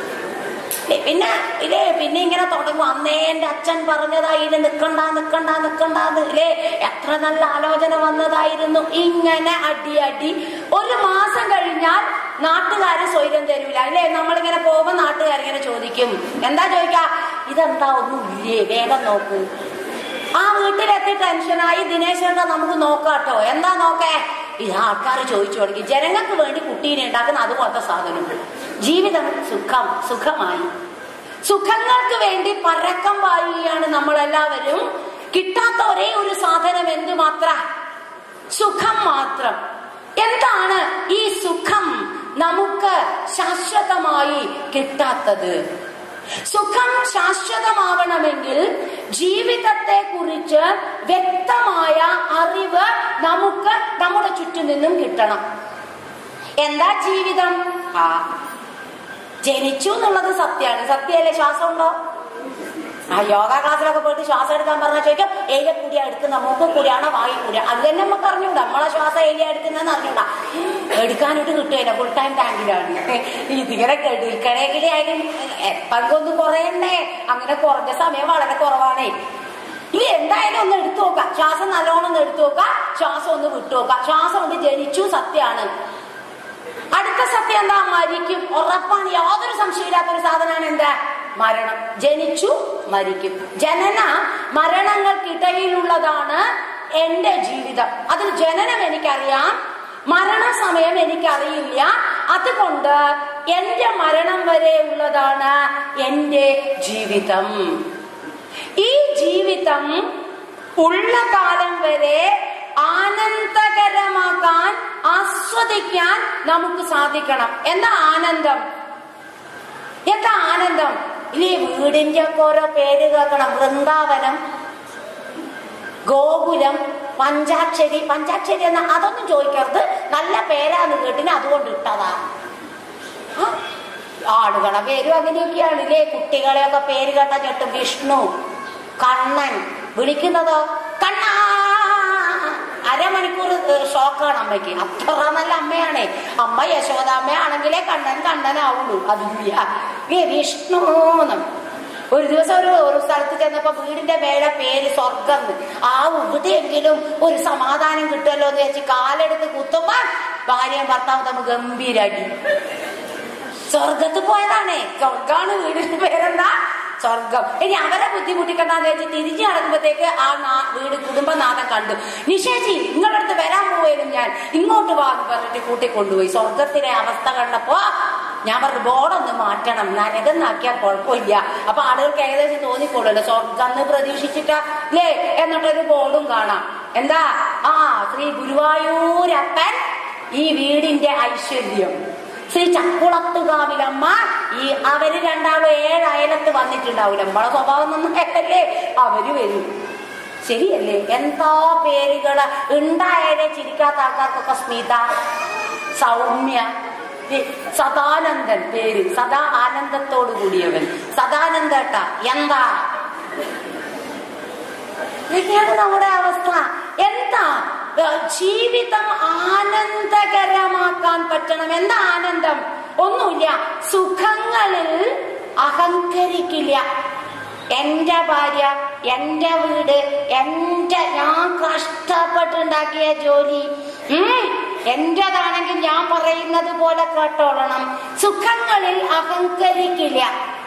പിന്നെ ഇല്ലേ പിന്നെ ഇങ്ങനെ തുടങ്ങും അന്നേ എന്റെ അച്ഛൻ പറഞ്ഞതാ ഇത് നിക്കണ്ട നിക്കണ്ട നിക്കണ്ടാന്ന് ഇല്ലേ എത്ര നല്ല ആലോചന വന്നതായിരുന്നു ഇങ്ങനെ അടി അടി ഒരു മാസം കഴിഞ്ഞാൽ നാട്ടുകാര് സ്വൈരം തരൂല അല്ലേ നമ്മളിങ്ങനെ പോകുമ്പോ നാട്ടുകാരിങ്ങനെ ചോദിക്കും എന്താ ചോദിക്കാ ഇതെന്താ ഒന്നും ഇല്ലേ വേഗം നോക്ക് ആ വീട്ടിലെത്തി ടെൻഷനായി ദിനേശേട്ടാ നമുക്ക് നോക്കാട്ടോ എന്താ നോക്കേ ഇത് ആൾക്കാർ ചോദിച്ചു തുടങ്ങി ജനങ്ങൾക്ക് വേണ്ടി കുട്ടീനെ ഉണ്ടാക്കുന്ന അതുപോലത്തെ സാധനം ജീവിതം സുഖം സുഖമായി സുഖങ്ങൾക്ക് വേണ്ടി പരക്കം പായുകയാണ് നമ്മളെല്ലാവരും കിട്ടാത്ത ഒരേ ഒരു സാധനം എന്ത് മാത്ര സുഖം മാത്രം എന്താണ് ഈ സുഖം നമുക്ക് ശാശ്വതമായി കിട്ടാത്തത് സുഖം ശാശ്വതമാവണമെങ്കിൽ ജീവിതത്തെ കുറിച്ച് വ്യക്തമായ അറിവ് നമുക്ക് നമ്മുടെ ചുറ്റും നിന്നും കിട്ടണം എന്താ ജീവിതം ആ ജനിച്ചു എന്നുള്ളത് സത്യമാണ് സത്യമല്ലേ ശ്വാസം ഉണ്ടോ ആ യോഗ ക്ലാസ്സിലൊക്കെ പോയിട്ട് ശ്വാസം എടുക്കാൻ പറഞ്ഞാൽ ചോദിക്കും ഏല കൂടിയാ എടുക്കുന്ന മൂക്ക് കൂടിയാണോ വായി കൂടിയാ അത് തന്നെ നമുക്ക് അറിഞ്ഞൂടാ നമ്മളെ ശ്വാസം ഏലിയ എടുക്കുന്നതെന്ന് അറിഞ്ഞൂടാ എടുക്കാനായിട്ട് കിട്ടുകയില്ല ഫുൾ ടൈം ടാങ്കിലാണ് ഇതിങ്ങനെ എടുക്കണമെങ്കിൽ ആയാലും പങ്കൊന്ന് കുറയണ്ടേ അങ്ങനെ കുറഞ്ഞ സമയം വളരെ കുറവാണേ ഇനി എന്തായാലും ഒന്ന് എടുത്തു നോക്കാം ശ്വാസം നല്ലോണം ഒന്ന് എടുത്തു നോക്കാം ശ്വാസം ഒന്ന് വിട്ടു നോക്കാം ശ്വാസം ഒന്ന് ജനിച്ചു സത്യമാണ് അടുത്ത സത്യം എന്താ മരിക്കും ഉറപ്പാണ് യാതൊരു സംശയമില്ലാത്തൊരു സാധനമാണ് എന്താ മരണം ജനിച്ചു മരിക്കും ജനന മരണങ്ങൾക്കിടയിലുള്ളതാണ് എന്റെ ജീവിതം അതിൽ ജനനം എനിക്കറിയാം മരണസമയം എനിക്കറിയില്ല അതുകൊണ്ട് എന്റെ മരണം വരെ ഉള്ളതാണ് എന്റെ ജീവിതം ഈ ജീവിതം ഉള്ള കാലം വരെ ആനന്ദകരമാക്കാൻ ആസ്വദിക്കാൻ നമുക്ക് സാധിക്കണം എന്താ ആനന്ദം എന്താ ആനന്ദം ഇനി വീടിന്റെ ഒക്കെ ഓരോ പേര് കേൾക്കണം വൃന്ദാവനം ഗോകുലം പഞ്ചാക്ഷരി പഞ്ചാക്ഷരി എന്ന അതൊന്നും ചോദിക്കരുത് നല്ല പേരാന്ന് കേട്ടിന് അതുകൊണ്ട് ഇട്ടതാ ആ, ആളുകളെ പേരും അങ്ങനെയൊക്കെയാണ് ഇല്ലേ കുട്ടികളെയൊക്കെ പേര് കേട്ട ചേട്ട് വിഷ്ണു കണ്ണൻ വിളിക്കുന്നതോ കണ്ണാ അരമണിക്കൂർ ഏഹ്, ഷോക്കാണ് അമ്മയ്ക്ക് അത്ര നല്ല അമ്മയാണേ അമ്മ യശോദാമ്മയാണെങ്കിലേ കണ്ണൻ കണ്ണനാവുള്ളൂ അതില്ല ഏ വിഷ്ണു എന്നും ഒരു ദിവസം ഒരു ഒരു സ്ഥലത്ത് ചെന്നപ്പോ വീടിന്റെ മേലെ പേര് സ്വർഗം എന്ന്. ആ ഇവിടെയെങ്കിലും ഒരു സമാധാനം കിട്ടുമല്ലോ എന്ന് വെച്ച് കാലെടുത്ത് കുത്തുമ്പോ ഭാര്യയും ഭർത്താവും തമ്മിൽ ഗംഭീരടി സ്വർഗത്ത് പോയതാണേ സ്വർഗാണ് വീടിന്റെ പേരെന്താ സ്വർഗം ഇനി അവരെ ബുദ്ധിമുട്ടിക്കണ്ടെന്ന് വെച്ച് തിരിച്ചു നടക്കുമ്പോഴത്തേക്ക് ആ നാ- വീട് കുടുംബനാഥൻ കണ്ടു നിഷേജി നിങ്ങളുടെ അടുത്ത് വരാൻ പോയാലും ഞാൻ ഇങ്ങോട്ട് വാ എന്ന് പറഞ്ഞിട്ട് കൂട്ടിക്കൊണ്ടുപോയി സ്വർഗത്തിലെ അവസ്ഥ കണ്ടപ്പോ ഞാൻ പറഞ്ഞു ബോർഡൊന്ന് മാറ്റണം നരകന്നാക്കിയാൽ കുഴപ്പമില്ല അപ്പൊ ആളുകൾക്ക് ഏകദേശം തോന്നിക്കൊള്ളുമല്ലോ സ്വർഗം എന്ന് പ്രതീക്ഷിച്ചിട്ടാ അല്ലേ എന്നിട്ടൊരു ബോർഡും കാണാം എന്താ ആ ശ്രീ ഗുരുവായൂരപ്പൻ ഈ വീടിന്റെ ഐശ്വര്യം ശ്രീ ചക്കുളത്തുകാവിലമ്മ ഈ അവര് രണ്ടാളും ഏഴ് അയലത്ത് വന്നിട്ടുണ്ടാവില്ല നമ്മളെ സ്വഭാവം ഒന്നും കേട്ടല്ലേ അവര് വരും ശരിയല്ലേ എന്താ പേരുകള് ഉണ്ടായാലേ ചിരിക്കാത്ത ആൾക്കാർക്കൊക്കെ സ്മിത സൗമ്യ ഏ, സദാനന്ദൻ പേര് സദാ ആനന്ദത്തോടു കൂടിയവൻ സദാനന്ദേട്ട എന്താ ഇതൊക്കെയാണ് നമ്മുടെ അവസ്ഥ എന്താ ഏ, ജീവിതം ആനന്ദകരമാക്കാൻ പറ്റണം എന്താ ആനന്ദം ഒന്നുമില്ല സുഖങ്ങളിൽ അഹങ്കരിക്കില്ല എന്റെ ഭാര്യ എന്റെ വീട് എന്റെ ഞാൻ കഷ്ടപ്പെട്ടുണ്ടാക്കിയ ജോലി ഉം, എന്റേതാണെങ്കിൽ ഞാൻ പറയുന്നത് പോലെ കേട്ടോളണം സുഖങ്ങളിൽ അഹങ്കരിക്കില്ല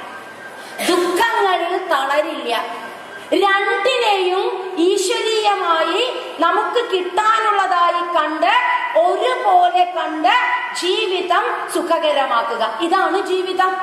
ദുഃഖങ്ങളിൽ തളരില്ല രണ്ടിനെയും ഈശ്വരീയമായി നമുക്ക് കിട്ടാനുള്ളതായി കണ്ട് ഒരുപോലെ കണ്ട് ജീവിതം സുഖകരമാക്കുക ഇതാണ് ജീവിതം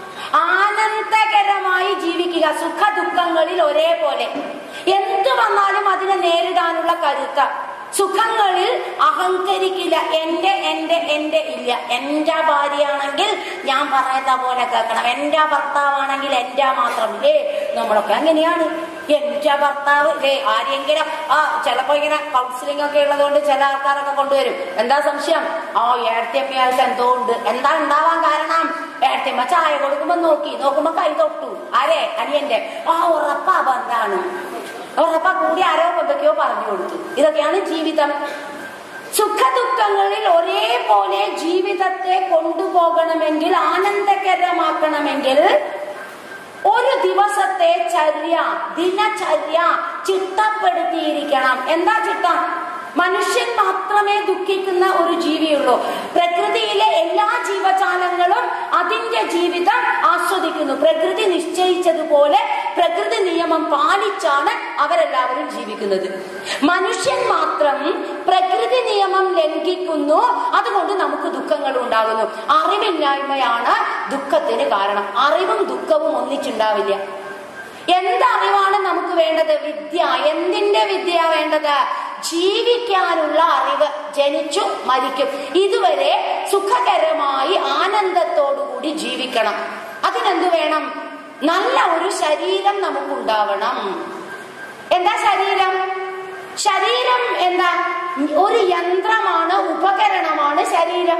ആനന്ദകരമായി ജീവിക്കുക സുഖ ദുഃഖങ്ങളിൽ ഒരേപോലെ എന്തു വന്നാലും അതിനെ നേരിടാനുള്ള കരുത്ത സുഖങ്ങളിൽ അഹങ്കരിക്കില്ല എന്റെ എന്റെ എന്റെ ഇല്ല എന്റെ ഭാര്യയാണെങ്കിൽ ഞാൻ പറയുന്ന പോലെ കേൾക്കണം എന്റെ ഭർത്താവാണെങ്കിൽ എന്റെ മാത്രം ഇല്ലേ നമ്മളൊക്കെ അങ്ങനെയാണ് എന്റെ ഭർത്താവ് ഇല്ലേ ആരെങ്കിലും ആ ചിലപ്പോ ഇങ്ങനെ കൗൺസിലിംഗ് ഒക്കെ ഉള്ളത് കൊണ്ട് ചില ആൾക്കാരൊക്കെ കൊണ്ടുവരും എന്താ സംശയം ആ ഏഴത്തിയമ്മയായിട്ട് എന്തോ ഉണ്ട് എന്താ ഉണ്ടാവാൻ കാരണം ഏഴത്തിയമ്മ ചായ കൊടുക്കുമ്പോ നോക്കി നോക്കുമ്പോ കൈ തൊട്ടു ആരെ അനിയന്റെ ആ ഉറപ്പാ ബന്ധാണ് ഉറപ്പാ കൂടി ആരോ എന്തൊക്കെയോ പറഞ്ഞു കൊടുത്തു ഇതൊക്കെയാണ് ജീവിതം സുഖദുഃഖങ്ങളിൽ ഒരേപോലെ ജീവിതത്തെ കൊണ്ടുപോകണമെങ്കിൽ ആനന്ദകരമാക്കണമെങ്കിൽ ഒരു ദിവസത്തെ ചര്യ ദിനചര്യ ചിട്ടപ്പെടുത്തിയിരിക്കണം എന്താ ചിട്ടം മനുഷ്യൻ മാത്രമേ ദുഃഖിക്കുന്ന ഒരു ജീവിയുള്ളൂ പ്രകൃതിയിലെ എല്ലാ ജീവജാലങ്ങളും അതിന്റെ ജീവിതം ആസ്വദിക്കുന്നു പ്രകൃതി നിശ്ചയിച്ചതുപോലെ പ്രകൃതി നിയമം പാലിച്ചാണ് അവരെല്ലാവരും ജീവിക്കുന്നത് മനുഷ്യൻ മാത്രം പ്രകൃതി നിയമം ലംഘിക്കുന്നു അതുകൊണ്ട് നമുക്ക് ദുഃഖങ്ങൾ ഉണ്ടാകുന്നു അറിവില്ലായ്മയാണ് ദുഃഖത്തിന് കാരണം അറിവും ദുഃഖവും ഒന്നിച്ചുണ്ടാവില്ല എന്തറിവാണ് നമുക്ക് വേണ്ടത് വിദ്യ എന്തിന്റെ വിദ്യ വേണ്ടത് ജീവിക്കാനുള്ള അറിവ് ജനിച്ചു മരിക്കും ഇതുവരെ സുഖകരമായി ആനന്ദത്തോടുകൂടി ജീവിക്കണം അതിനെന്ത് വേണം നല്ല ഒരു ശരീരം നമുക്കുണ്ടാവണം എന്താ ശരീരം ശരീരം എന്താ ഒരു യന്ത്രമാണ് ഉപകരണമാണ് ശരീരം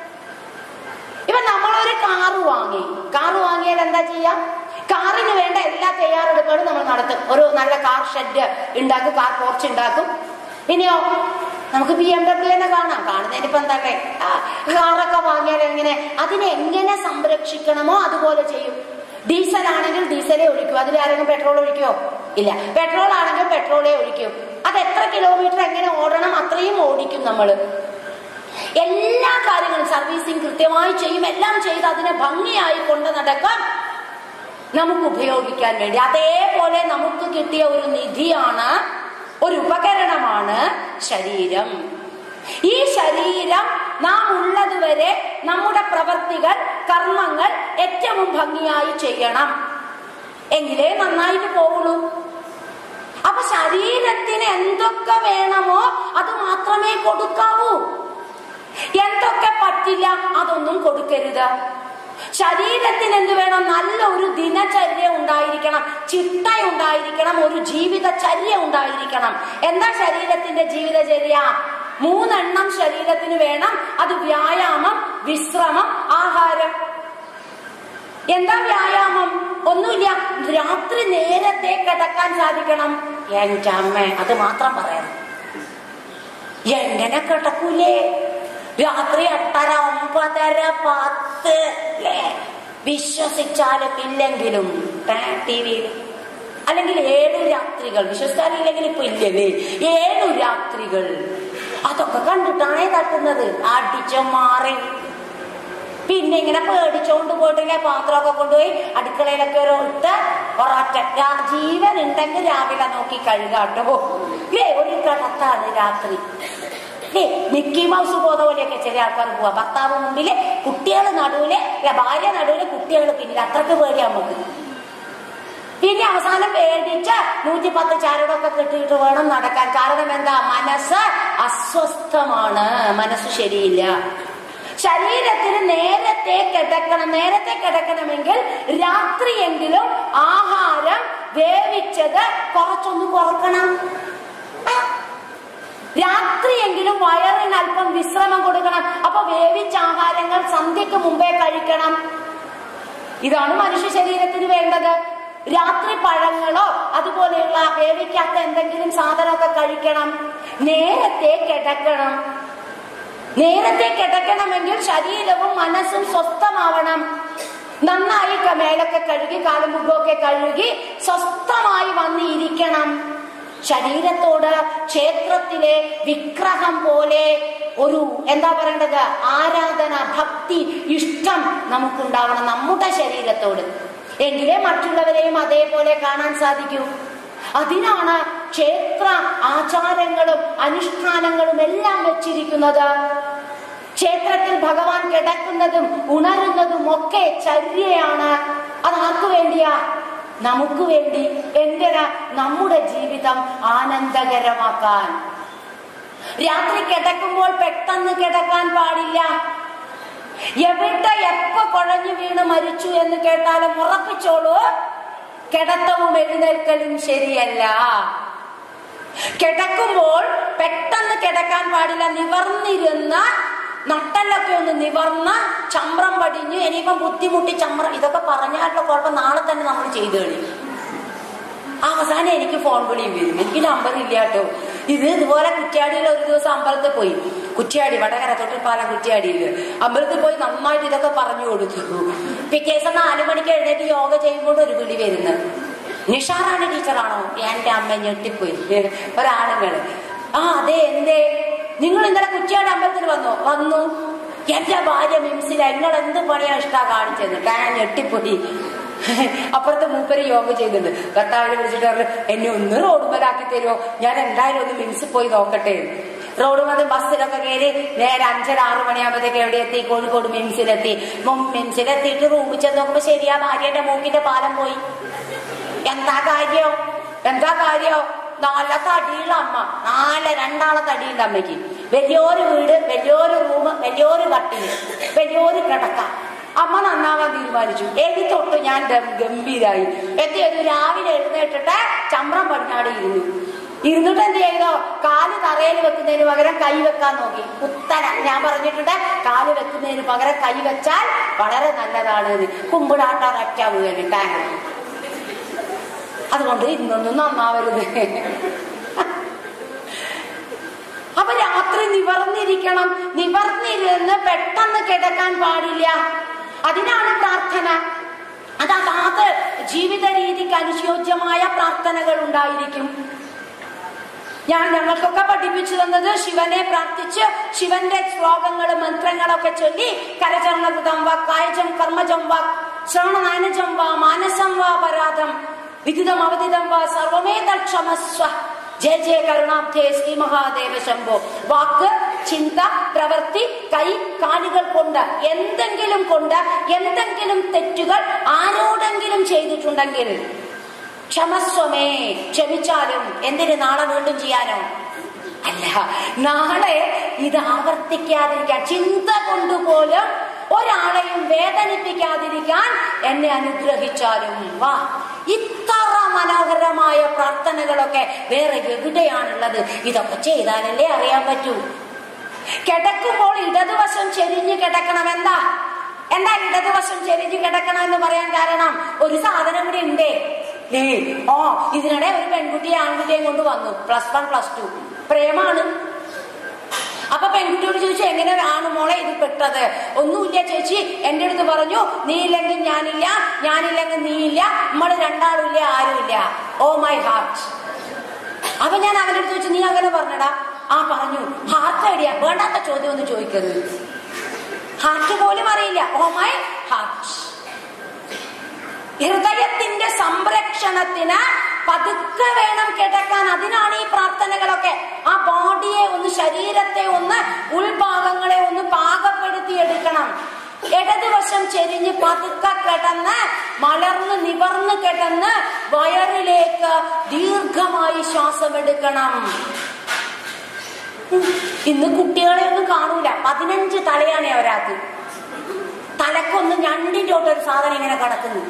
ഇപ്പൊ നമ്മളൊരു കാറ് വാങ്ങി കാറ് വാങ്ങിയാൽ എന്താ ചെയ്യാ കാറിന് വേണ്ട എല്ലാ തയ്യാറെടുപ്പുകളും നമ്മൾ നടത്തും ഒരു നല്ല കാർ ഷെഡ് ഉണ്ടാക്കും കാർ പോർച്ച് ഉണ്ടാക്കും ഇനിയോ നമുക്ക് ബി എം ഡബ്ല്യു തന്നെ കാണാം കാണുന്നതിന് ഇപ്പൊ എന്താല്ലേ ആ, കാറൊക്കെ വാങ്ങിയാൽ എങ്ങനെ അതിനെ എങ്ങനെ സംരക്ഷിക്കണമോ അതുപോലെ ചെയ്യും ഡീസൽ ആണെങ്കിൽ ഡീസലേ ഒഴിക്കൂ അതിൽ ആരെങ്കിലും പെട്രോൾ ഒഴിക്കോ ഇല്ല പെട്രോൾ ആണെങ്കിൽ പെട്രോളേ ഒഴിക്കൂ അത് എത്ര കിലോമീറ്റർ എങ്ങനെ ഓടണം അത്രയും ഓടിക്കും നമ്മള് എല്ലാ കാര്യങ്ങളും സർവീസിങ് കൃത്യമായി ചെയ്യും എല്ലാം ചെയ്ത് അതിനെ ഭംഗിയായി കൊണ്ട് നടക്കാം നമുക്ക് ഉപയോഗിക്കാൻ വേണ്ടി അതേപോലെ നമുക്ക് കിട്ടിയ ഒരു നിധിയാണ് ഒരു ഉപകരണമാണ് ശരീരം ഈ ശരീരം നാം ഉള്ളതുവരെ നമ്മുടെ പ്രവർത്തികൾ കർമ്മങ്ങൾ ഏറ്റവും ഭംഗിയായി ചെയ്യണം എങ്കിലേ നന്നായിട്ട് പോകുള്ളൂ അപ്പൊ ശരീരത്തിന് എന്തൊക്കെ വേണമോ അത് മാത്രമേ കൊടുക്കാവൂ എന്തൊക്കെ പറ്റില്ല അതൊന്നും കൊടുക്കരുത് ശരീരത്തിന് എന്ത് വേണം നല്ല ഒരു ദിനചര്യ ഉണ്ടായിരിക്കണം ചിട്ട ഉണ്ടായിരിക്കണം ഒരു ജീവിതചര്യ ഉണ്ടായിരിക്കണം എന്താ ശരീരത്തിന്റെ ജീവിതചര്യ മൂന്നെണ്ണം ശരീരത്തിന് വേണം അത് വ്യായാമം വിശ്രമം ആഹാരം എന്താ വ്യായാമം ഒന്നുമില്ല രാത്രി നേരത്തെ കിടക്കാൻ സാധിക്കണം എന്റെ അമ്മ അത് മാത്രം പറയണം എങ്ങനെ കിടക്കൂലേ രാത്രി എട്ടര ഒമ്പതര പത്ത് ല്ലേ? വിശ്വസിച്ചാലും ഇല്ലെങ്കിലും ടി വിയിൽ അല്ലെങ്കിൽ ഏഴു രാത്രികൾ വിശ്വസിച്ചാലില്ലെങ്കിൽ ഇപ്പൊ ഇല്ലല്ലേ ഏഴു രാത്രികൾ അതൊക്കെ കണ്ടിട്ടാണേ തട്ടുന്നത് അടിച്ചു മാറി പിന്നെ ഇങ്ങനെ പേടിച്ചോണ്ട് പോയിട്ടില്ലേ പാത്രമൊക്കെ കൊണ്ടുപോയി അടുക്കളയിലൊക്കെ ഒരു ഇട്ട് ഒരൊറ്റ രാ- ജീവൻ ഉണ്ടെങ്കിൽ രാവിലെ നോക്കി കഴുകാട്ടോ ഇല്ലേ ഒരു കിടത്താണ് രാത്രി ഏ മിക്കി മൗസ് പോകുന്ന പോലെയൊക്കെ ചില ആൾക്കാർ പോവാ ഭർത്താവ് മുമ്പില് കുട്ടികൾ നടുവില് അല്ല ഭാര്യ നടുവില് കുട്ടികൾ പിന്നിൽ അത്രക്ക് പേടിയാ നമുക്ക് പിന്നെ അവസാനം പേടിച്ച് നൂറ്റി പത്ത് ചരടൊക്കെ കെട്ടിയിട്ട് വേണം നടക്കാൻ കാരണം എന്താ മനസ്സ് അസ്വസ്ഥമാണ് മനസ്സ് ശരിയില്ല ശരീരത്തിന് നേരത്തെ കിടക്കണം നേരത്തെ കിടക്കണമെങ്കിൽ രാത്രിയെങ്കിലും ആഹാരം വേവിച്ചത് കുറച്ചൊന്ന് കുറക്കണം ആ, രാത്രിയെങ്കിലും വയറിന് അല്പം വിശ്രമം കൊടുക്കണം അപ്പൊ വേവിച്ച ആഹാരങ്ങൾ സന്ധ്യക്ക് മുമ്പേ കഴിക്കണം ഇതാണ് മനുഷ്യ ശരീരത്തിന് വേണ്ടത് രാത്രി പഴങ്ങളോ അതുപോലെയുള്ള വേവിക്കാത്ത എന്തെങ്കിലും സാധനമൊക്കെ കഴിക്കണം നേരത്തെ കിടക്കണം നേരത്തെ കിടക്കണമെങ്കിൽ ശരീരവും മനസ്സും സ്വസ്ഥമാവണം നന്നായി ക- മേലൊക്കെ കഴുകി കാലും മുഖമൊക്കെ കഴുകി സ്വസ്ഥമായി വന്നിരിക്കണം ശരീരത്തോട് ക്ഷേത്രത്തിലെ വിഗ്രഹം പോലെ ഒരു എന്താ പറയേണ്ടത് ആരാധന ഭക്തി ഇഷ്ടം നമുക്കുണ്ടാവണം നമ്മുടെ ശരീരത്തോട് എങ്കിലേ മറ്റുള്ളവരെയും അതേപോലെ കാണാൻ സാധിക്കൂ അതിനാണ് ക്ഷേത്ര ആചാരങ്ങളും അനുഷ്ഠാനങ്ങളും എല്ലാം വെച്ചിരിക്കുന്നത് ക്ഷേത്രത്തിൽ ഭഗവാൻ കിടക്കുന്നതും ഉണരുന്നതും ഒക്കെ ചര്യയാണ് അത് ആർക്കു വേണ്ടിയാ നമുക്ക് വേണ്ടി എന്തിനാ നമ്മുടെ ജീവിതം ആനന്ദകരമാക്കാൻ രാത്രി കിടക്കുമ്പോൾ പെട്ടെന്ന് കിടക്കാൻ പാടില്ല എവിടെ എപ്പോ കുഴഞ്ഞു വീണ് മരിച്ചു എന്ന് കേട്ടാലും ഉറപ്പിച്ചോളൂ കിടത്തവും എഴുന്നേൽക്കലും ശരിയല്ല കിടക്കുമ്പോൾ പെട്ടെന്ന് കിടക്കാൻ പാടില്ല നിവർന്നിരുന്ന നട്ടലൊക്കെ ഒന്ന് നിവർന്ന് ചമ്രം പടിഞ്ഞ് ഇനിയിപ്പം ബുദ്ധിമുട്ടി ചമ്രം ഇതൊക്കെ പറഞ്ഞാലുള്ള കുഴപ്പം നാളെ തന്നെ നമ്മൾ ചെയ്തു കഴിയും അവസാനം എനിക്ക് ഫോൺ വിളിയും വരും എനിക്ക് നമ്പർ ഇല്ല കേട്ടോ ഇത് ഇതുപോലെ കുറ്റ്യാടിയിൽ ഒരു ദിവസം അമ്പലത്തിൽ പോയി കുറ്റ്യാടി വടകര തൊട്ടിപ്പാലം കുറ്റ്യാടിയിൽ അമ്പലത്തിൽ പോയി നന്നായിട്ട് ഇതൊക്കെ പറഞ്ഞു കൊടുത്തു പിറ്റേ ദിവസം നാലു മണിക്ക് എഴുന്നേറ്റ് യോഗ ചെയ്യുമ്പോൾ ഒരു വിളി വരുന്നത് നിഷാറാണ് ടീച്ചറാണോ എന്റെ അമ്മ ഞെട്ടിപ്പോയി ഒരാളുകള് ആ അതെ എന്തേ നിങ്ങൾ ഇന്നലെ കുറ്റ്യാടി അമ്പലത്തിൽ വന്നോ വന്നു എന്റെ ഭാര്യ മിംസില നിങ്ങൾ എന്ത് പണിയാ ഇഷ്ടാ കാണിച്ചത് ഞാൻ ഞെട്ടിപ്പോയി അപ്പുറത്തെ മൂപ്പര് യോഗ ചെയ്യുന്നുണ്ട് കർത്താവിനെ വിളിച്ചിട്ട് പറഞ്ഞു എന്നെ ഒന്ന് റോഡ് മേലാക്കി തരുമോ ഞാൻ എന്തായാലും ഒന്ന് മിംസിൽ പോയി നോക്കട്ടെ റോഡ് മതി ബസ്സിലൊക്കെ കയറി നേരെ അഞ്ചര ആറു മണിയാകുമ്പോഴത്തേക്ക് എവിടെ എത്തി കോഴിക്കോട് മിംസിലെത്തി മും- മിംസിലെത്തിയിട്ട് റൂമിൽ ചെന്ന് നോക്കുമ്പോ ശരിയാ ഭാര്യയുടെ മൂക്കിന്റെ പാലം പോയി എന്താ കാര്യം എന്താ കാര്യം നല്ല തടിയുള്ള അമ്മ നാല് രണ്ടാളെ തടിയുണ്ട് അമ്മയ്ക്ക് വലിയൊരു വീട് വലിയൊരു റൂം വലിയൊരു കട്ടില് വലിയൊരു കിടക്ക അമ്മ നന്നാവാൻ തീരുമാനിച്ചു എനി തൊട്ട് ഞാൻ ഗം- ഗംഭീരായി എത്തിയത് രാവിലെ എഴുന്നേറ്റിട്ട് ചമ്രം പടിഞ്ഞാടി ഇരുന്നു ഇരുന്നിട്ട് എന്ത് ചെയ്തോ കാല് തറയിൽ വെക്കുന്നതിന് പകരം കൈ വെക്കാൻ നോക്കി കുത്തന ഞാൻ പറഞ്ഞിട്ടുണ്ട് കാല് വെക്കുന്നതിന് പകരം കൈ വെച്ചാൽ വളരെ നല്ലതാണ് എന്ന്. കുമ്പിടാട്ടാ ഒറ്റ വീണിട്ടാണ് അതുകൊണ്ട് ഇന്നൊന്നും നന്നാവരുത് അപ്പൊ രാത്രി നിവർന്നിരിക്കണം നിവർന്നിരുന്ന് പെട്ടെന്ന് കിടക്കാൻ പാടില്ല അതിനാണ് പ്രാർത്ഥന അത് അതാത് ജീവിത രീതിക്ക് അനുയോജ്യമായ പ്രാർത്ഥനകൾ ഉണ്ടായിരിക്കും ഞാൻ ഞങ്ങൾക്കൊക്കെ പഠിപ്പിച്ചു തന്നത് ശിവനെ പ്രാർത്ഥിച്ച് ശിവന്റെ ശ്ലോകങ്ങളും മന്ത്രങ്ങളൊക്കെ ചൊല്ലി കരചരണകൃതം വാ കായജം കർമ്മജം വാ ശ്രവണനാനജം വാ മാനസം വാ പരാധം വിദിതം അവധിതം വാ സർവമേ തക്ഷമസ്വ ജയ ജയ കരുണാബ്ധേ ശ്രീ മഹാദേവ ശംഭോ വാക്ക് ചിന്ത പ്രവൃത്തി കൈ കാലുകൾ കൊണ്ട് എന്തെങ്കിലും കൊണ്ട് എന്തെങ്കിലും തെറ്റുകൾ ആരോടെങ്കിലും ചെയ്തിട്ടുണ്ടെങ്കിൽ ക്ഷമസ്വമേ ക്ഷമിച്ചാലും എന്തിന് നാളെ വീണ്ടും ചെയ്യാനോ അല്ല നാളെ ഇത് ആവർത്തിക്കാതിരിക്കാൻ ചിന്ത കൊണ്ടുപോലും ഒരാളെയും വേദനിപ്പിക്കാതിരിക്കാൻ എന്നെ അനുഗ്രഹിച്ചാലും വാ ഇത്ര മനോഹരമായ പ്രാർത്ഥനകളൊക്കെ വേറെ എവിടെയാണുള്ളത് ഇതൊക്കെ ചെയ്താലല്ലേ അറിയാൻ പറ്റൂ കിടക്കുമ്പോൾ ഇടതുവശം ചെരിഞ്ഞ് കിടക്കണം എന്താ എന്താ ഇടതുവശം ചെരിഞ്ഞ് കിടക്കണം എന്ന് പറയാൻ കാരണം ഒരു സാധനം കൂടി ഉണ്ടേ ഏ ഓ ഇതിനിടെ ഒരു പെൺകുട്ടിയെ ആൺകുട്ടിയെയും കൊണ്ട് വന്നു പ്ലസ് വൺ പ്ലസ് ടു പ്രേമാണ് അപ്പൊ പെൺകുട്ടിയോട് ചോദിച്ചു എങ്ങനെ ആണ് മോളെ ഇത് പെട്ടത് ഒന്നുമില്ല ചേച്ചി എന്റെ അടുത്ത് പറഞ്ഞു നീ ഇല്ലെങ്കിൽ ഞാനില്ല ഞാനില്ലെങ്കിൽ നീ ഇല്ല നമ്മള് രണ്ടാളും ഇല്ല ആരുമില്ല ഓ മൈ ഹാർട്ട് അപ്പൊ ഞാൻ അവന്റെ അടുത്ത് ചോദിച്ചു നീ അങ്ങനെ പറഞ്ഞടാ ആ പറഞ്ഞു ഹാർട്ട് ഐഡിയ വേണ്ടാത്ത ചോദ്യം ഒന്നും ചോദിക്കരുത് ഹാർട്ട് പോലും അറിയില്ല ഓ മൈ ഹാർട്ട് ഹൃദയത്തിന്റെ സംരക്ഷണത്തിന് പതുക്കെ വേണം കിടക്കാൻ അതിനാണ് ഈ പ്രാർത്ഥനകളൊക്കെ ആ ബോഡിയെ ഒന്ന് ശരീരത്തെ ഒന്ന് ഉൾഭാഗങ്ങളെ ഒന്ന് പാകപ്പെടുത്തി എടുക്കണം ഇടതുവശം ചെരിഞ്ഞ് പതുക്കെ കിടന്ന് മലർന്ന് നിവർന്ന് കിടന്ന് വയറിലേക്ക് ദീർഘമായി ശ്വാസം എടുക്കണം ഇന്ന് കുട്ടികളെ ഒന്നും കാണൂല പതിനഞ്ച് തലയാണ് ഒരാൾക്ക് തലക്കൊന്ന് ഞണ്ടിന്റെ ഒരു സാധനം ഇങ്ങനെ കിടക്കുന്നു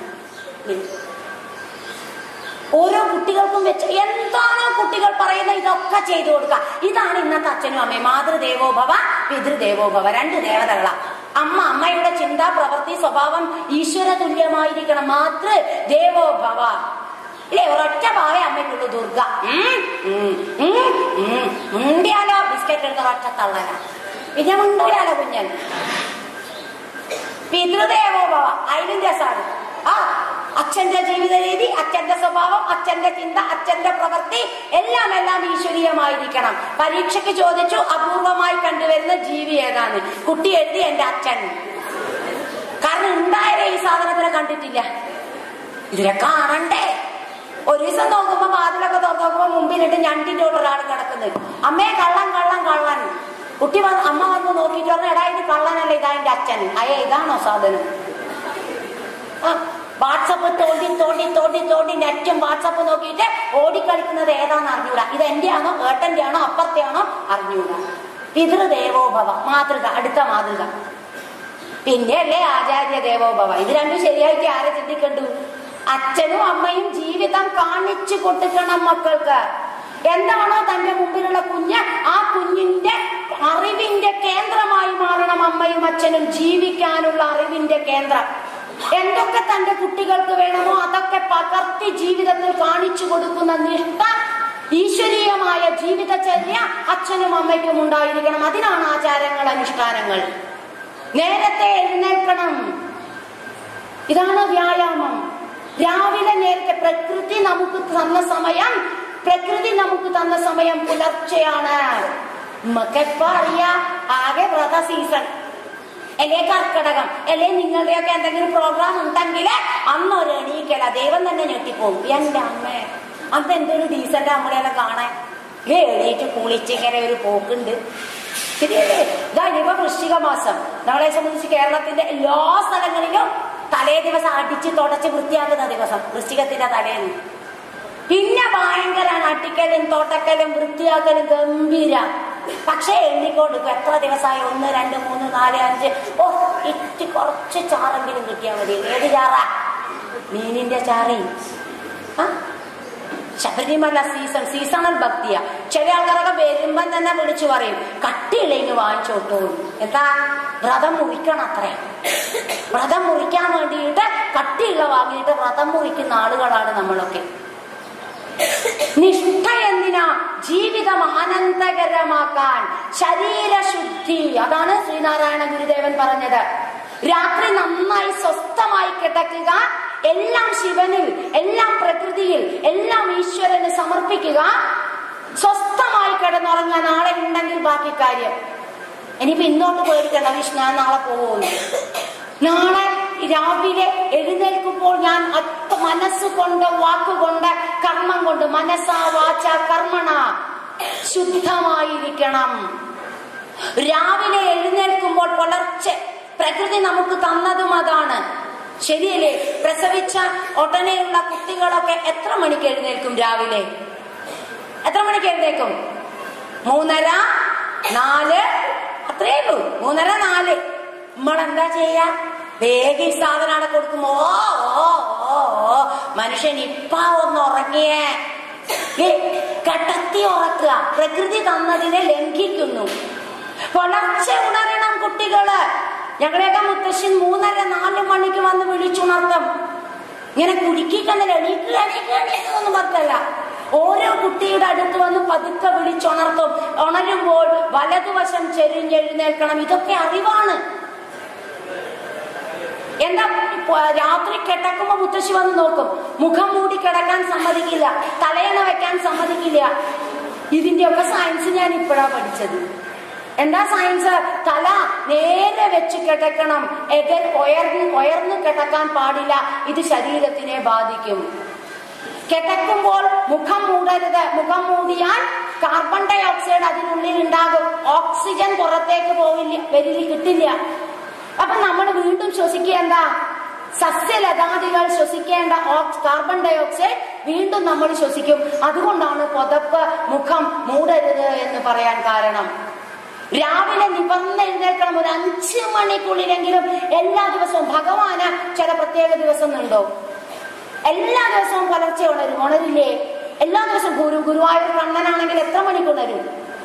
ഓരോ കുട്ടികൾക്കും വെച്ച് എന്താണോ കുട്ടികൾ പറയുന്നത് ഇതൊക്കെ ചെയ്തു കൊടുക്കുക ഇതാണ് ഇന്നത്തെ അച്ഛനും അമ്മയും മാതൃദേവോഭവ പിതൃദേവോഭവ രണ്ട് ദേവതകളാ അമ്മ അമ്മയുടെ ചിന്ത പ്രവൃത്തി സ്വഭാവം ഈശ്വര തുല്യമായിരിക്കണം മാതൃ ദേവോഭവ ഇല്ലേ ഒരൊറ്റ ഭാവേ അമ്മയ്ക്കുള്ളൂ ദുർഗ ഉം, ഉം, ഉം, ഉം. മുണ്ടിയാലോ ബിസ്ക്കറ്റ് എടുത്ത ഒറ്റ തള്ളന പിന്നെ മുണ്ടൂലാലോ കുഞ്ഞൻ പിതൃദേവോഭവ അതിലും രസാണ് ആ അച്ഛന്റെ ജീവിത രീതി അച്ഛന്റെ സ്വഭാവം അച്ഛന്റെ ചിന്ത അച്ഛന്റെ പ്രവൃത്തി എല്ലാം എല്ലാം ഈശ്വരീയമായിരിക്കണം പരീക്ഷയ്ക്ക് ചോദിച്ചു അപൂർവമായി കണ്ടുവരുന്ന ജീവി ഏതാണ് കുട്ടി എഴുതി എന്റെ അച്ഛൻ കാരണം ഉണ്ടായാലേ ഈ സാധനത്തിനെ കണ്ടിട്ടില്ല ഇതിനെ കാണണ്ടേ ഒരു ദിവസം നോക്കുമ്പോ വാതിലൊക്കെ തുറന്ന് നോക്കുമ്പോ മുമ്പിലിട്ട് ഞണ്ടിന്റെ കൂടെ ഒരാൾ കിടക്കുന്നത് അമ്മേ കള്ളൻ കള്ളൻ കള്ളൻ കുട്ടി വന്ന് അമ്മ വന്ന് നോക്കിയിട്ട് പറഞ്ഞു എടാ ഇത് കള്ളനല്ല ഇതാ എന്റെ അച്ഛൻ അയ്യ ഇതാണോ സാധനം ആ വാട്സപ്പ് തോണ്ടി തോണ്ടി തോണ്ടി തോണ്ടി നെറ്റും വാട്സപ്പ് നോക്കിയിട്ട് ഓടിക്കളിക്കുന്നത് ഏതാന്ന് അറിഞ്ഞൂടാ ഇത് എന്റെ ആണോ ഏട്ടന്റെ ആണോ അപ്പുറത്തെ ആണോ അറിഞ്ഞൂടാ പിതൃദേവോഭവ മാതൃക അടുത്ത മാതൃക പിന്നെ അല്ലേ ആചാര്യ ദേവോഭവ ഇത് രണ്ടും ശരിയായിട്ട് ആരെ ചിന്തിക്കണ്ടു അച്ഛനും അമ്മയും ജീവിതം കാണിച്ചു കൊടുക്കണം മക്കൾക്ക് എന്താണോ തന്റെ മുമ്പിലുള്ള കുഞ്ഞ് ആ കുഞ്ഞിന്റെ അറിവിന്റെ കേന്ദ്രമായി മാറണം അമ്മയും അച്ഛനും ജീവിക്കാനുള്ള അറിവിന്റെ കേന്ദ്രം എന്തൊക്കെ തന്റെ കുട്ടികൾക്ക് വേണമോ അതൊക്കെ പകർത്തി ജീവിതത്തിൽ കാണിച്ചു കൊടുക്കുന്ന നിഷ്ഠ ഈശ്വരീയമായ ജീവിതചര്യ അച്ഛനും അമ്മയ്ക്കും ഉണ്ടായിരിക്കണം അതിനാണ് ആചാരങ്ങൾ അനുഷ്ഠാനങ്ങൾ നേരത്തെ എഴുന്നേൽക്കണം ഇതാണ് വ്യായാമം രാവിലെ നേരത്തെ പ്രകൃതി നമുക്ക് തന്ന സമയം പ്രകൃതി നമുക്ക് തന്ന സമയം പുലർച്ചെയാണ് നമുക്കെപ്പോ അറിയാം ആകെ വ്രത സീസൺ അല്ലെ കർക്കടകം അല്ലെ നിങ്ങളുടെയൊക്കെ എന്തെങ്കിലും പ്രോഗ്രാം ഉണ്ടെങ്കിൽ അന്നൊരു എണീക്കല ദൈവം തന്നെ ഞെട്ടിപ്പോവും എന്റെ അമ്മേ അന്ന് എന്തൊരു ഡീസന്റ് അമ്മളെല്ലാം കാണാൻ ഏ എണീറ്റ് കുളിച്ചിങ്ങനെ ഒരു പോക്കുണ്ട് ശരിയല്ലേ ഇതാ ഇനിയിപ്പോ വൃശ്ചിക മാസം നമ്മളെ സംബന്ധിച്ച് കേരളത്തിന്റെ എല്ലാ സ്ഥലങ്ങളിലും തലേ ദിവസം അടിച്ച് തുടച്ച് വൃത്തിയാക്കുന്ന ദിവസം വൃശ്ചികത്തിന്റെ തലേന്ന് പിന്നെ ഭയങ്കര അട്ടിക്കലും തോട്ടക്കലും വൃത്തിയാക്കലും ഗംഭീര പക്ഷേ എണ്ണിക്കൊണ്ടിരിക്കും എത്ര ദിവസമായി ഒന്ന് രണ്ട് മൂന്ന് നാല് അഞ്ച് ഓ ഇറ്റി കുറച്ച് ചാറെങ്കിലും കിട്ടിയാൽ മതി ഏത് ചാറാ മീനിന്റെ ചാറി ആ ശബരിമല സീസൺ സീസണൽ ഭക്തിയ ചില ആൾക്കാരൊക്കെ വരുമ്പം തന്നെ വിളിച്ചു പറയും കട്ടിയില്ലെങ്കിൽ വാങ്ങിച്ചോട്ടു എന്താ വ്രതം മുറിക്കണം അത്രേ വ്രതം മുറിക്കാൻ വേണ്ടിയിട്ട് കട്ടിയുള്ള വാങ്ങിയിട്ട് വ്രതം മുറിക്കുന്ന ആളുകളാണ് നമ്മളൊക്കെ നിഷ്ഠ എന്തിനാ ജീവിതം ആനന്ദകരമാക്കാൻ ശരീരശുദ്ധി അതാണ് ശ്രീനാരായണ ഗുരുദേവൻ പറഞ്ഞത് രാത്രി നന്നായി സ്വസ്ഥമായി കിടക്കുക എല്ലാം ശിവനിൽ എല്ലാം പ്രകൃതിയിൽ എല്ലാം ഈശ്വരന് സമർപ്പിക്കുക സ്വസ്ഥമായി കിടന്നുറങ്ങാൻ നാളെ ഉണ്ടെങ്കിൽ ബാക്കി കാര്യം ഇനിയിപ്പോ ഇന്നോട്ട് പേടിക്കണ്ട വിഷ്ണു ഞാൻ നാളെ പോകുന്നു നാളെ രാവിലെ എഴുന്നേൽക്കുമ്പോൾ ഞാൻ അത്ത മനസ്സുകൊണ്ട് വാക്കുകൊണ്ട് കർമ്മം കൊണ്ട് മനസ്സാ വാച കർമ്മണ ശുദ്ധമായിരിക്കണം രാവിലെ എഴുന്നേൽക്കുമ്പോൾ പുലർച്ചെ പ്രകൃതി നമുക്ക് തന്നതും അതാണ് ശരിയല്ലേ പ്രസവിച്ച ഉടനെയുള്ള കുട്ടികളൊക്കെ എത്ര മണിക്ക് എഴുന്നേൽക്കും രാവിലെ എത്ര മണിക്ക് എഴുന്നേൽക്കും മൂന്നര നാല് അത്രേ ഉള്ളൂ മൂന്നര നാല് നമ്മൾ എന്താ ചെയ്യാ വേഗം ഈ സാധനം അവിടെ കൊടുക്കും ഓ ഓ ഓ ഓ മനുഷ്യൻ ഇപ്പ ഒന്ന് ഉറങ്ങിയേ ഏ, കടത്തി ഉറക്കുക പ്രകൃതി തന്നതിനെ ലംഘിക്കുന്നു പുലർച്ചെ ഉണരണം കുട്ടികള് ഞങ്ങളെയൊക്കെ മുത്തശ്ശൻ മൂന്നര നാല് മണിക്ക് വന്ന് വിളിച്ചുണർത്തും ഇങ്ങനെ കുടുക്കിക്കണ്ടല്ലോ എണീക്കുക എണീക്കുക എണീക്കുക എന്ന് പറഞ്ഞല്ല ഓരോ കുട്ടിയുടെ അടുത്ത് വന്ന് പതുക്കെ വിളിച്ചുണർത്തും ഉണരുമ്പോൾ വലതുവശം ചെരിഞ്ഞെഴുന്നേൽക്കണം ഇതൊക്കെ അറിവാണ് എന്താ പ- രാത്രി കിടക്കുമ്പോ മുത്തശ്ശി വന്ന് നോക്കും മുഖം മൂടി കിടക്കാൻ സമ്മതിക്കില്ല തലയണ വെക്കാൻ സമ്മതിക്കില്ല ഇതിന്റെയൊക്കെ സയൻസ് ഞാൻ ഇപ്പോഴാ പഠിച്ചത് എന്താ സയൻസ് തല നേരെ വെച്ച് കിടക്കണം എകർ ഉയർന്ന് ഉയർന്നു കിടക്കാൻ പാടില്ല ഇത് ശരീരത്തിനെ ബാധിക്കും കിടക്കുമ്പോൾ മുഖം മൂടരുത് മുഖം മൂടിയാൽ കാർബൺ ഡൈ ഓക്സൈഡ് അതിനുള്ളിൽ ഉണ്ടാകും ഓക്സിജൻ പുറത്തേക്ക് പോവില്ല വരില്ല കിട്ടില്ല അപ്പൊ നമ്മൾ വീണ്ടും ശ്വസിക്കുക എന്താ സസ്യലതാദികൾ ശ്വസിക്കേണ്ട ഓക്സ് കാർബൺ ഡൈ ഓക്സൈഡ് വീണ്ടും നമ്മൾ ശ്വസിക്കും അതുകൊണ്ടാണ് പുതപ്പ് മുഖം മൂടരുത് എന്ന് പറയാൻ കാരണം രാവിലെ നിവർന്നെഴുന്നേൽക്കണം ഒരു അഞ്ച് മണിക്കുള്ളിലെങ്കിലും എല്ലാ ദിവസവും ഭഗവാന് ചില പ്രത്യേക ദിവസം ഉണ്ടോ എല്ലാ ദിവസവും പുലർച്ചെ ഉണരും ഉണരില്ലേ എല്ലാ ദിവസവും ഗുരു ഗുരുവായൂർ കണ്ണനാണെങ്കിൽ എത്ര മണിക്ക് ഉണരും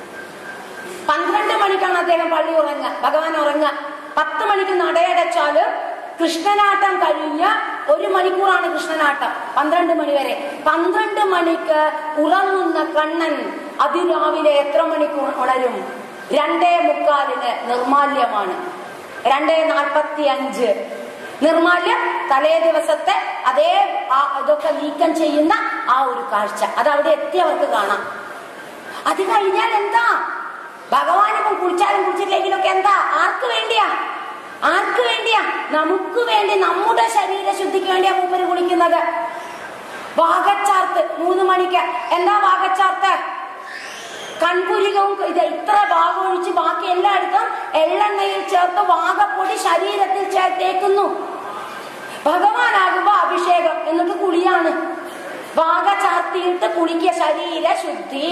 പന്ത്രണ്ട് മണിക്കാണ് അദ്ദേഹം പള്ളി ഉറങ്ങുക ഭഗവാൻ ഉറങ്ങുക പത്ത് മണിക്ക് നടയടച്ചാല് കൃഷ്ണനാട്ടം കഴിഞ്ഞ് ഒരു മണിക്കൂറാണ് കൃഷ്ണനാട്ടം പന്ത്രണ്ട് മണി വരെ പന്ത്രണ്ട് മണിക്ക് ഉറങ്ങുന്ന കണ്ണൻ അതിരാവിലെ എത്ര മണിക്ക് ഉണരും രണ്ടേ മുക്കാലിന് നിർമാല്യമാണ് രണ്ടേ നാൽപ്പത്തി അഞ്ച് നിർമാല്യം തലേ ദിവസത്തെ അതേ ആ ഇതൊക്കെ നീക്കം ചെയ്യുന്ന ആ ഒരു കാഴ്ച അത് അവിടെ എത്തിയവർക്ക് കാണാം അത് കഴിഞ്ഞാൽ എന്താ ഭഗവാൻ ഇപ്പം കുളിച്ചാലും കുളിച്ചില്ലെങ്കിലും ഒക്കെ എന്താ ആർക്ക് വേണ്ടിയാ ആർക്ക് വേണ്ടിയാ നമുക്ക് വേണ്ടി നമ്മുടെ ശരീര ശുദ്ധിക്ക് വേണ്ടിയാ മൂപ്പര് കുളിക്കുന്നത് വാഗച്ചാർത്ത് മൂന്ന് മണിക്ക് എന്താ വാഗച്ചാർത്ത് കൺപുരികവും ഇത് ഇത്ര ഭാഗം ഒഴിച്ച് ബാക്കി എല്ലായിടത്തും എള്ളെണ്ണയിൽ ചേർത്ത് വാഗപ്പൊടി ശരീരത്തിൽ ചേർത്തേക്കുന്നു ഭഗവാനാകുമ്പോ അഭിഷേകം എന്നിട്ട് കുളിയാണ് വാഗ ചാർത്തിയിട്ട് കുളിക്കുക ശരീര ശുദ്ധി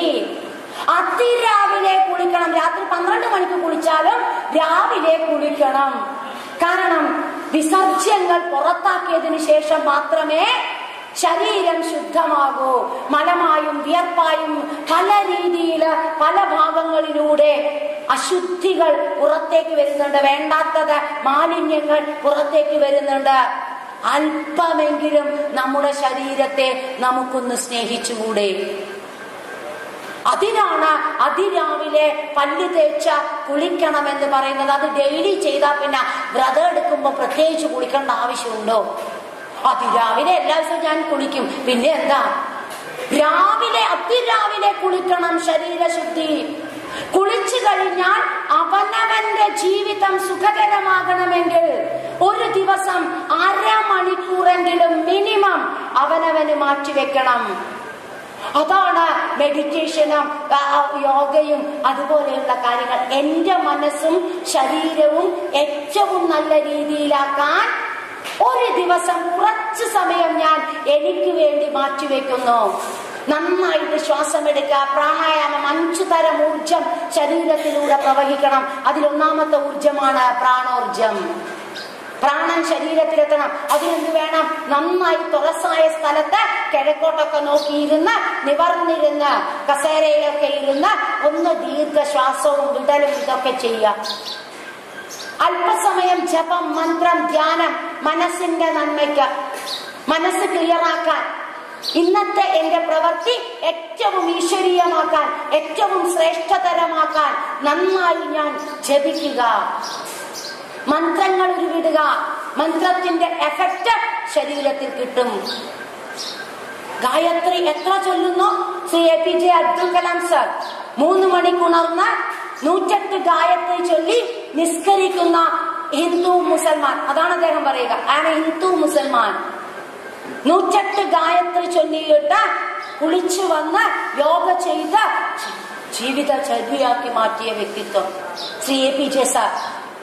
അതിരാവിലെ കുളിക്കണം രാത്രി പന്ത്രണ്ട് മണിക്ക് കുളിച്ചാലും രാവിലെ കുളിക്കണം കാരണം വിസർജ്യങ്ങൾ പുറത്താക്കിയതിനു ശേഷം മാത്രമേ ശരീരം ശുദ്ധമാകൂ മലമായും വിയർപ്പായും പല രീതിയിൽ പല ഭാഗങ്ങളിലൂടെ അശുദ്ധികൾ പുറത്തേക്ക് വരുന്നുണ്ട് വേണ്ടാത്തത് മാലിന്യങ്ങൾ പുറത്തേക്ക് വരുന്നുണ്ട് അല്പമെങ്കിലും നമ്മുടെ ശരീരത്തെ നമുക്കൊന്ന് സ്നേഹിച്ചുകൂടെ അതിനാണ് അതിരാവിലെ പല്ല് തേച്ച കുളിക്കണം എന്ന് പറയുന്നത് അത് ഡെയിലി ചെയ്താൽ പിന്നെ വ്രതം എടുക്കുമ്പോ പ്രത്യേകിച്ച് കുളിക്കേണ്ട ആവശ്യമുണ്ടോ അതിരാവിലെ എല്ലാ ദിവസവും ഞാൻ കുളിക്കും പിന്നെ എന്താ രാവിലെ അതിരാവിലെ കുളിക്കണം ശരീരശുദ്ധി കുളിച്ചു കഴിഞ്ഞാൽ അവനവന്റെ ജീവിതം സുഖകരമാകണമെങ്കിൽ ഒരു ദിവസം അരമണിക്കൂറെങ്കിലും മിനിമം അവനവന് മാറ്റിവെക്കണം അതാണ് മെഡിറ്റേഷനും ആ, യോഗയും അതുപോലെയുള്ള കാര്യങ്ങൾ എന്റെ മനസ്സും ശരീരവും ഏറ്റവും നല്ല രീതിയിലാക്കാൻ ഒരു ദിവസം കുറച്ച് സമയം ഞാൻ എനിക്ക് വേണ്ടി മാറ്റിവെക്കുന്നു നന്നായിട്ട് ശ്വാസം എടുക്കുക പ്രാണായാമം അഞ്ചു തരം ഊർജം ശരീരത്തിലൂടെ പ്രവഹിക്കണം അതിലൊന്നാമത്തെ ഊർജമാണ് പ്രാണോർജം പ്രാണൻ ശരീരത്തിലെത്തണം അതിനെന്ത് വേണം നന്നായി തുറസായ സ്ഥലത്ത് കിഴക്കോട്ടൊക്കെ നോക്കിയിരുന്ന് നിവർന്നിരുന്ന് കസേരയിലൊക്കെ ഇരുന്ന് ഒന്ന് ദീർഘശ്വാസവും വിടലും ഇതൊക്കെ ചെയ്യാം അല്പസമയം ജപം മന്ത്രം ധ്യാനം മനസ്സിന്റെ നന്മയ്ക്ക് മനസ്സ് ക്ലിയറാക്കാൻ ഇന്നത്തെ എന്റെ പ്രവൃത്തി ഏറ്റവും ഈശ്വരീയമാക്കാൻ ഏറ്റവും ശ്രേഷ്ഠതരമാക്കാൻ നന്നായി ഞാൻ ജപിക്കുക മന്ത്രങ്ങൾ ഉരുവിടുക മന്ത്രത്തിന്റെ എഫക്റ്റ് ശരീരത്തിൽ കിട്ടും ഗായത്രി എത്ര ചൊല്ലുന്നു Shri A P J Abdul Kalam sir മൂന്ന് മണിക്കുണർന്ന് നൂറ്റെട്ട് ഗായത്രി ചൊല്ലി നിസ്കരിക്കുന്ന ഹിന്ദു മുസൽമാൻ അതാണ് അദ്ദേഹം പറയുക ആൻ ഹിന്ദു മുസൽമാൻ നൂറ്റെട്ട് ഗായത്രി ചൊല്ലിയിട്ട് കുളിച്ചു വന്ന് യോഗ ചെയ്ത് ജീവിത ചര്യാക്കി മാറ്റിയ വ്യക്തിത്വം Shri A P J sir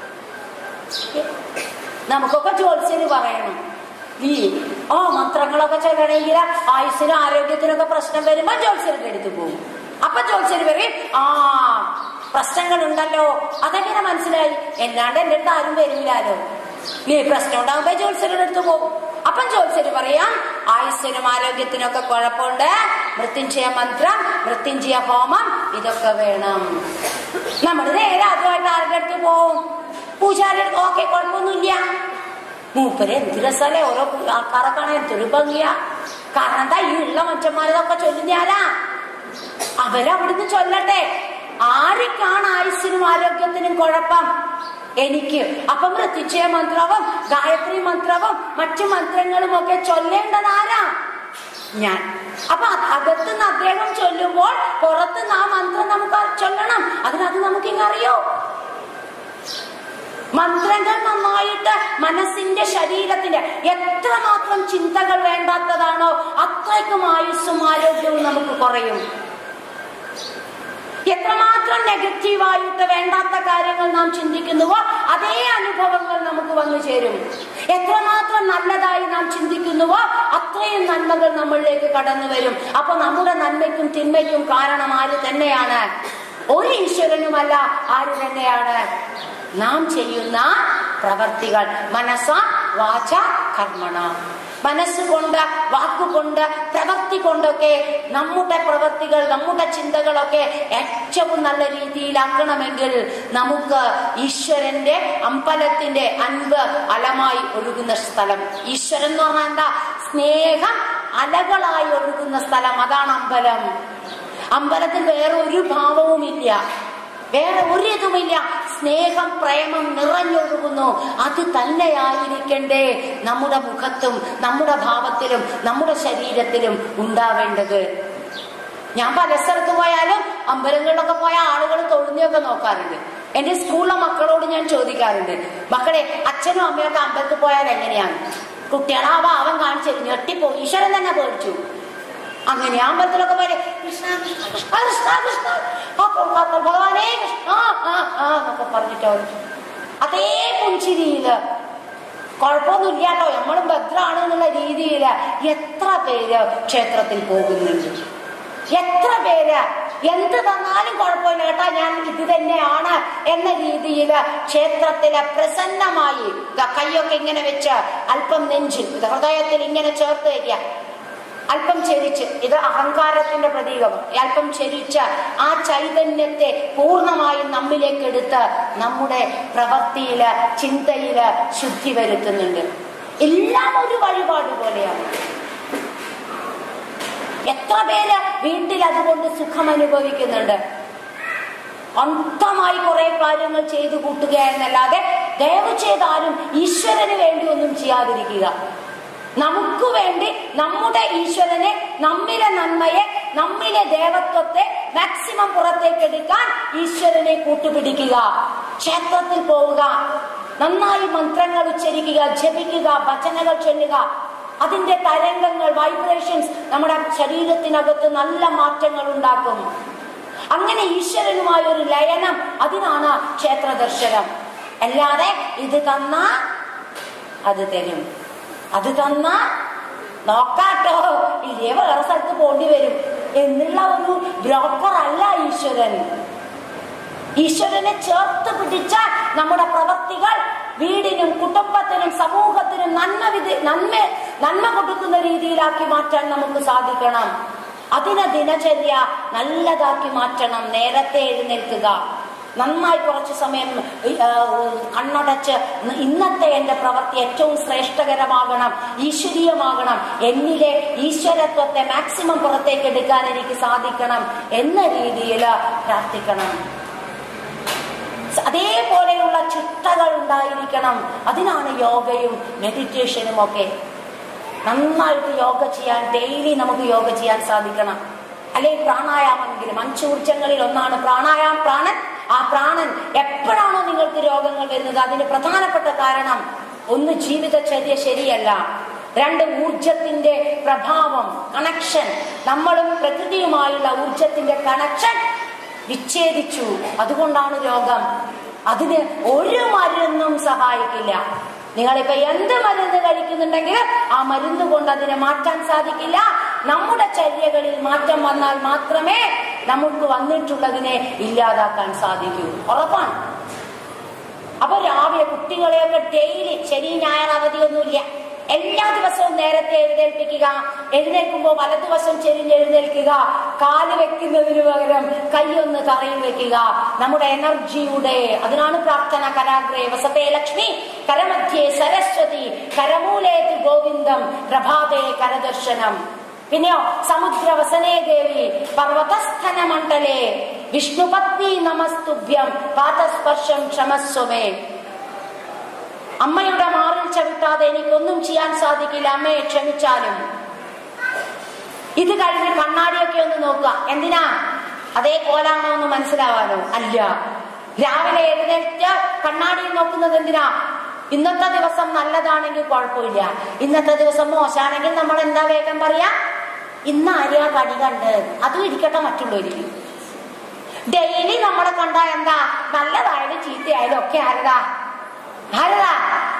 നമുക്കൊക്കെ ജ്യോത്സ്യന് പറയണം ഈ ആ മന്ത്രങ്ങളൊക്കെ ചൊല്ലണമെങ്കിൽ ആയുസിനും ആരോഗ്യത്തിനൊക്കെ പ്രശ്നം വരുമ്പോ ജ്യോത്സ്യരുടെ അടുത്ത് പോകും അപ്പൊ ജ്യോത്സ്യര് പറയും ആ പ്രശ്നങ്ങൾ ഉണ്ടല്ലോ അതെങ്ങനെ മനസ്സിലായി എല്ലാണ്ട് എന്റെ അടുത്ത് ആരും വരില്ലാലോ നീ പ്രശ്നം ഉണ്ടാകുമ്പോ ജ്യോത്സ്യരുടെ അടുത്ത് പോകും അപ്പം ജ്യോത്സ്യര് പറയാം ആയുസ്സിനും ആരോഗ്യത്തിനും ഒക്കെ കുഴപ്പമുണ്ട് മൃത്യുഞ്ജയ മന്ത്രം മൃത്യുഞ്ജയ ഹോമം ഇതൊക്കെ വേണം നമ്മൾ നേരെ അതുമായിട്ട് ആരുടെ അടുത്ത് പോവും പൂജാരി ഓക്കെ കുഴപ്പമൊന്നുമില്ല മൂപ്പര് എന്ത് രസല്ലേ ഓരോ ആൾക്കാരെ കാണാൻ എന്തൊരു ഭംഗിയാ കാരണം എന്താ ഈ ഉള്ള മനുഷ്യന്മാരതൊക്കെ ചൊല്ലുന്നാലാ അവരവിടുന്ന് ചൊല്ലട്ടെ ആർക്കാണ് ആയുസ്സിനും ആരോഗ്യത്തിനും കുഴപ്പം എനിക്ക് അപ്പൊ മൃത്യുജയ മന്ത്രവും ഗായത്രി മന്ത്രവും മറ്റു മന്ത്രങ്ങളും ഒക്കെ ചൊല്ലേണ്ടത് ആരാ ഞാൻ അപ്പൊ അത് അകത്തുനിന്ന് അദ്ദേഹം ചൊല്ലുമ്പോൾ പുറത്തുനിന്ന് ആ മന്ത്രം നമുക്ക് ചൊല്ലണം അതിനത് നമുക്കിങ്ങ് അറിയോ മന്ത്രങ്ങൾ നന്നായിട്ട് മനസ്സിന്റെ ശരീരത്തിന്റെ എത്രമാത്രം ചിന്തകൾ വേണ്ടാത്തതാണോ അത്രയ്ക്കും ആയുസ്സും ആരോഗ്യവും നമുക്ക് കുറയും എത്രമാത്രം നെഗറ്റീവായിട്ട് വേണ്ടാത്ത കാര്യങ്ങൾ നാം ചിന്തിക്കുന്നുവോ അതേ അനുഭവങ്ങൾ നമുക്ക് വന്നു ചേരും എത്രമാത്രം നല്ലതായി നാം ചിന്തിക്കുന്നുവോ അത്രയും നന്മകൾ നമ്മളിലേക്ക് കടന്നു വരും അപ്പൊ നമ്മുടെ നന്മയ്ക്കും തിന്മയ്ക്കും കാരണം ആര് തന്നെയാണ് ഒരു ഈശ്വരനുമല്ല ആര് തന്നെയാണ് നാം ചെയ്യുന്ന പ്രവർത്തികൾ മനസ്സ വാച കർമ്മണ മനസ്സുകൊണ്ട് വാക്കുകൊണ്ട് പ്രവൃത്തി കൊണ്ടൊക്കെ നമ്മുടെ പ്രവൃത്തികൾ നമ്മുടെ ചിന്തകളൊക്കെ ഏറ്റവും നല്ല രീതിയിലാക്കണമെങ്കിൽ നമുക്ക് ഈശ്വരന്റെ അമ്പലത്തിന്റെ അൻപ് അലമായി ഒഴുകുന്ന സ്ഥലം ഈശ്വരൻ എന്ന് പറഞ്ഞാൽ എന്താ സ്നേഹം അലകളായി ഒഴുകുന്ന സ്ഥലം അതാണ് അമ്പലം അമ്പലത്തിൽ വേറെ ഒരു ഭാവവുമില്ല വേറെ ഒരു ഇതുമില്ല സ്നേഹം പ്രേമം നിറഞ്ഞൊഴുകുന്നു അത് തന്നെയായിരിക്കണ്ടേ നമ്മുടെ മുഖത്തും നമ്മുടെ ഭാവത്തിലും നമ്മുടെ ശരീരത്തിലും ഉണ്ടാവേണ്ടത് ഞാൻ പല സ്ഥലത്ത് പോയാലും അമ്പലങ്ങളിലൊക്കെ പോയ ആളുകൾ തൊഴുന്നയൊക്കെ നോക്കാറുണ്ട് എന്റെ സ്കൂളിലെ മക്കളോട് ഞാൻ ചോദിക്കാറുണ്ട് മക്കളെ അച്ഛനും അമ്മയൊക്കെ അമ്പലത്തിൽ പോയാൽ എങ്ങനെയാണ് കുട്ടികളെ ആ ഭാവം കാണിച്ചു ഞെട്ടിപ്പോ ഈശ്വരൻ തന്നെ പേടിച്ചു അങ്ങനെ അമ്പലത്തിലൊക്കെ പോലെ കൃഷ്ണ കൃഷ്ണ കൃഷ്ണ കൃഷ്ണ കൃഷ്ണ ആ പൊറുക്കാത്ത ഭഗവാനേ കൃഷ്ണ ആ ആ എന്നൊക്കെ പറഞ്ഞിട്ട് അവർ അതേ പുഞ്ചിരിയില് കുഴപ്പമൊന്നുമില്ല കേട്ടോ നമ്മളും ഭദ്രാണ് എന്നുള്ള രീതിയില് എത്ര പേര് ക്ഷേത്രത്തിൽ പോകുന്നുണ്ട് എത്ര പേര് എന്ത് തന്നാലും കുഴപ്പമില്ല കേട്ടാ ഞാൻ ഇത് തന്നെയാണ് എന്ന രീതിയിൽ ക്ഷേത്രത്തില് പ്രസന്നമായി ദാ കൈയൊക്കെ ഇങ്ങനെ വെച്ച് അല്പം നെഞ്ചിൽ ഇത് ഹൃദയത്തിൽ ഇങ്ങനെ ചേർത്ത് വയ്ക്കുക അല്പം ചെരിച്ച് ഇത് അഹങ്കാരത്തിന്റെ പ്രതീകം അല്പം ചെരിച്ച് ആ ചൈതന്യത്തെ പൂർണ്ണമായും നമ്മിലേക്ക് എടുത്ത് നമ്മുടെ പ്രവൃത്തിയില് ചിന്തയില് ശുദ്ധി വരുത്തുന്നുണ്ട് എല്ലാം ഒരു വഴിപാട് പോലെയാണ് എത്ര പേര് വീട്ടിൽ അതുകൊണ്ട് സുഖം അനുഭവിക്കുന്നുണ്ട് അന്തമായി കുറെ കാര്യങ്ങൾ ചെയ്തു കൂട്ടുക എന്നല്ലാതെ ദയവ് ചെയ്താലും ഈശ്വരന് വേണ്ടി ഒന്നും ചെയ്യാതിരിക്കുക നമുക്ക് വേണ്ടി നമ്മുടെ ഈശ്വരനെ നമ്മിലെ നന്മയെ നമ്മിലെ ദേവത്വത്തെ മാക്സിമം പുറത്തേക്ക് എടുക്കാൻ ഈശ്വരനെ കൂട്ടുപിടിക്കുക ക്ഷേത്രത്തിൽ പോവുക നന്നായി മന്ത്രങ്ങൾ ഉച്ചരിക്കുക ജപിക്കുക ഭജനകൾ ചൊല്ലുക അതിന്റെ തരംഗങ്ങൾ വൈബ്രേഷൻസ് നമ്മുടെ ശരീരത്തിനകത്ത് നല്ല മാറ്റങ്ങൾ ഉണ്ടാക്കും അങ്ങനെ ഈശ്വരനുമായ ഒരു ലയനം അതിനാണ് ക്ഷേത്ര ദർശനം അല്ലാതെ ഇത് തന്ന അത് തരും അത് തന്ന നോക്കാട്ടോ ഇല്ലേ വേറെ സ്ഥലത്ത് പോണ്ടി വരും എന്നുള്ള ഒരു ബ്രോക്കർ അല്ല ഈശ്വരൻ ഈശ്വരനെ ചേർത്ത് പിടിച്ചാൽ നമ്മുടെ പ്രവൃത്തികൾ വീടിനും കുടുംബത്തിനും സമൂഹത്തിനും നന്മ വിധി നന്മ നന്മ കൊടുക്കുന്ന രീതിയിലാക്കി മാറ്റാൻ നമുക്ക് സാധിക്കണം അതിനെ ദിനചര്യ നല്ലതാക്കി മാറ്റണം നേരത്തെ എഴുന്നേൽക്കുക നന്നായി കുറച്ച് സമയം ആ, കണ്ണടച്ച് ഇന്നത്തെ എന്റെ പ്രവൃത്തി ഏറ്റവും ശ്രേഷ്ഠകരമാകണം ഈശ്വരീയമാകണം എന്നിലെ ഈശ്വരത്വത്തെ മാക്സിമം പുറത്തേക്ക് എടുക്കാൻ എനിക്ക് സാധിക്കണം എന്ന രീതിയിൽ പ്രാർത്ഥിക്കണം അതേപോലെയുള്ള ചിട്ടകൾ ഉണ്ടായിരിക്കണം അതിനാണ് യോഗയും മെഡിറ്റേഷനും ഒക്കെ നന്നായിട്ട് യോഗ ചെയ്യാൻ ഡെയിലി നമുക്ക് യോഗ ചെയ്യാൻ സാധിക്കണം അല്ലെങ്കിൽ പ്രാണായാമെങ്കിലും അഞ്ചൂർജങ്ങളിൽ ഒന്നാണ് പ്രാണായാം പ്രാണൻ ആ പ്രാണൻ എപ്പോഴാണോ നിങ്ങൾക്ക് രോഗങ്ങൾ വരുന്നത് അതിന് പ്രധാനപ്പെട്ട കാരണം ഒന്ന് ജീവിതചര്യ ശരിയല്ല രണ്ട് ഊർജത്തിന്റെ പ്രഭാവം കണക്ഷൻ നമ്മളും പ്രകൃതിയുമായുള്ള ഊർജത്തിന്റെ കണക്ഷൻ വിച്ഛേദിച്ചു അതുകൊണ്ടാണ് രോഗം അതിന് ഒരു മരുന്നും സഹായിക്കില്ല നിങ്ങളിപ്പോ എന്ത് മരുന്ന് കഴിക്കുന്നുണ്ടെങ്കിലും ആ മരുന്ന് കൊണ്ട് അതിനെ മാറ്റാൻ സാധിക്കില്ല നമ്മുടെ ചര്യകളിൽ മാറ്റം വന്നാൽ മാത്രമേ നമുക്ക് വന്നിട്ടുള്ളതിനെ ഇല്ലാതാക്കാൻ സാധിക്കൂ ഉറപ്പാണ് അപ്പൊ രാവിലെ കുട്ടികളെയൊക്കെ ഡെയിലി ശനി ഞായർ അവധിയൊന്നുമില്ല എല്ലാ ദിവസവും നേരത്തെ എഴുന്നേൽപ്പിക്കുക എഴുന്നേൽക്കുമ്പോൾ വലതുവശം ചെരിഞ്ഞെഴുന്നേൽക്കുക കാല് വെക്കുന്നതിന് പകരം കൈയൊന്ന് തറയിൽ വെക്കുക നമ്മുടെ എനർജിയുടെ അതിനാണ് പ്രാർത്ഥന കരാഗ്രേ വസതേ ലക്ഷ്മി കരമധ്യേ സരസ്വതി കരമൂലേത് ഗോവിന്ദം പ്രഭാതേ കരദർശനം പിന്നെയോ സമുദ്രവസനേ ദേവി പർവതസ്ഥന മണ്ഡലേ വിഷ്ണുപത്നി നമസ്തുഭ്യം പാദസ്പർശം ക്ഷമസ്വമേ അമ്മയുടെ മാറിൽ ചവിട്ടാതെ എനിക്കൊന്നും ചെയ്യാൻ സാധിക്കില്ല അമ്മയെ ക്ഷമിച്ചാലും ഇത് കഴിഞ്ഞ് കണ്ണാടിയൊക്കെ ഒന്ന് നോക്കുക എന്തിനാ അതേ കോലാണോ എന്ന് മനസ്സിലാവാനോ അല്ല രാവിലെ എഴുന്നേറ്റ് കണ്ണാടിയിൽ നോക്കുന്നത് എന്തിനാ ഇന്നത്തെ ദിവസം നല്ലതാണെങ്കിൽ കുഴപ്പമില്ല ഇന്നത്തെ ദിവസം മോശമാണെങ്കിൽ നമ്മൾ എന്താ വേഗം പറയാ ഇന്ന് ആരെയാ കടി കണ്ട് അതും ഇരിക്കട്ടെ മറ്റുള്ളവർക്ക് ഡെയിലി നമ്മളെ കണ്ട എന്താ നല്ലതായാലും ചീത്തയായാലും ഒക്കെ ആരതാ ആരതാ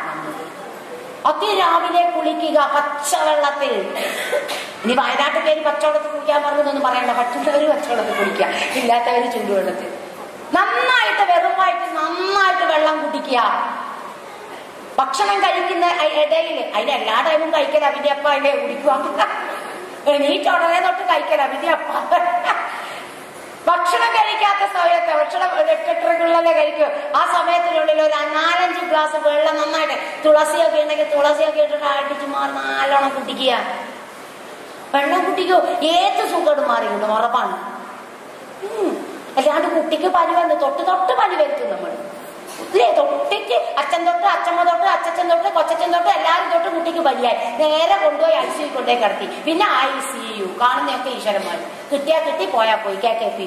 അതി രാവിലെ കുളിക്കുക പച്ചവെള്ളത്തിൽ ഇനി വയനാട്ടിൽ പേര് പച്ചവെള്ളത്തിൽ കുളിക്കാൻ പറഞ്ഞതൊന്നും പറയണ്ട പറ്റുന്നവര് പച്ചവെള്ളത്തിൽ കുളിക്കുക ഇല്ലാത്തവര് ചൂടുവെള്ളത്തിൽ നന്നായിട്ട് വെറുമായിട്ട് നന്നായിട്ട് വെള്ളം കുടിക്കുക ഭക്ഷണം കഴിക്കുന്ന ഐ- ഇടയിൽ അതിന് എല്ലാ ടൈമും കഴിക്കല അതിന്റെ അപ്പ അതിനെ കുടിക്കുക എണീറ്റ് ഉടനെ തൊട്ട് കഴിക്കല അതിന്റെ അപ്പ ഭക്ഷണം കഴിക്കാത്ത സമയത്ത് ഭക്ഷണം എട്ടെട്ടരക്കുള്ളല്ലേ കഴിക്കും ആ സമയത്തിനുള്ളിൽ ഒരു നാലഞ്ച് ഗ്ലാസ് വെള്ളം നന്നായിട്ട് തുളസിയൊക്കെ ഉണ്ടെങ്കിൽ തുളസിയൊക്കെ ഇട്ടിട്ട് അടിച്ച് മാറി നല്ലോണം കുടിക്കുക വെള്ളം കുട്ടിക്കോ ഏത് സുഖം മാറിയുണ്ട് ഉറപ്പാണ് ഉം. അല്ലാണ്ട് കുട്ടിക്ക് പനി വന്ന് തൊട്ട് തൊട്ട് പനി വരുത്തും നമ്മൾ ഇല്ലേ തൊട്ടിക്ക് അച്ഛൻ തൊട്ട് അച്ഛമ്മ തൊട്ട് അച്ഛൻ തൊട്ട് കൊച്ചച്ഛൻ തൊട്ട് എല്ലാവരും തൊട്ട് കുട്ടിക്ക് പനിയായി നേരെ കൊണ്ടുപോയി ഐ സി കൊണ്ടുപോയി കിടത്തി പിന്നെ ഐ സി യു കാണുന്നതൊക്കെ ഈശ്വരന്മാർ കിട്ടിയാ കിട്ടി പോയാ പോയി കേക്കേപ്പി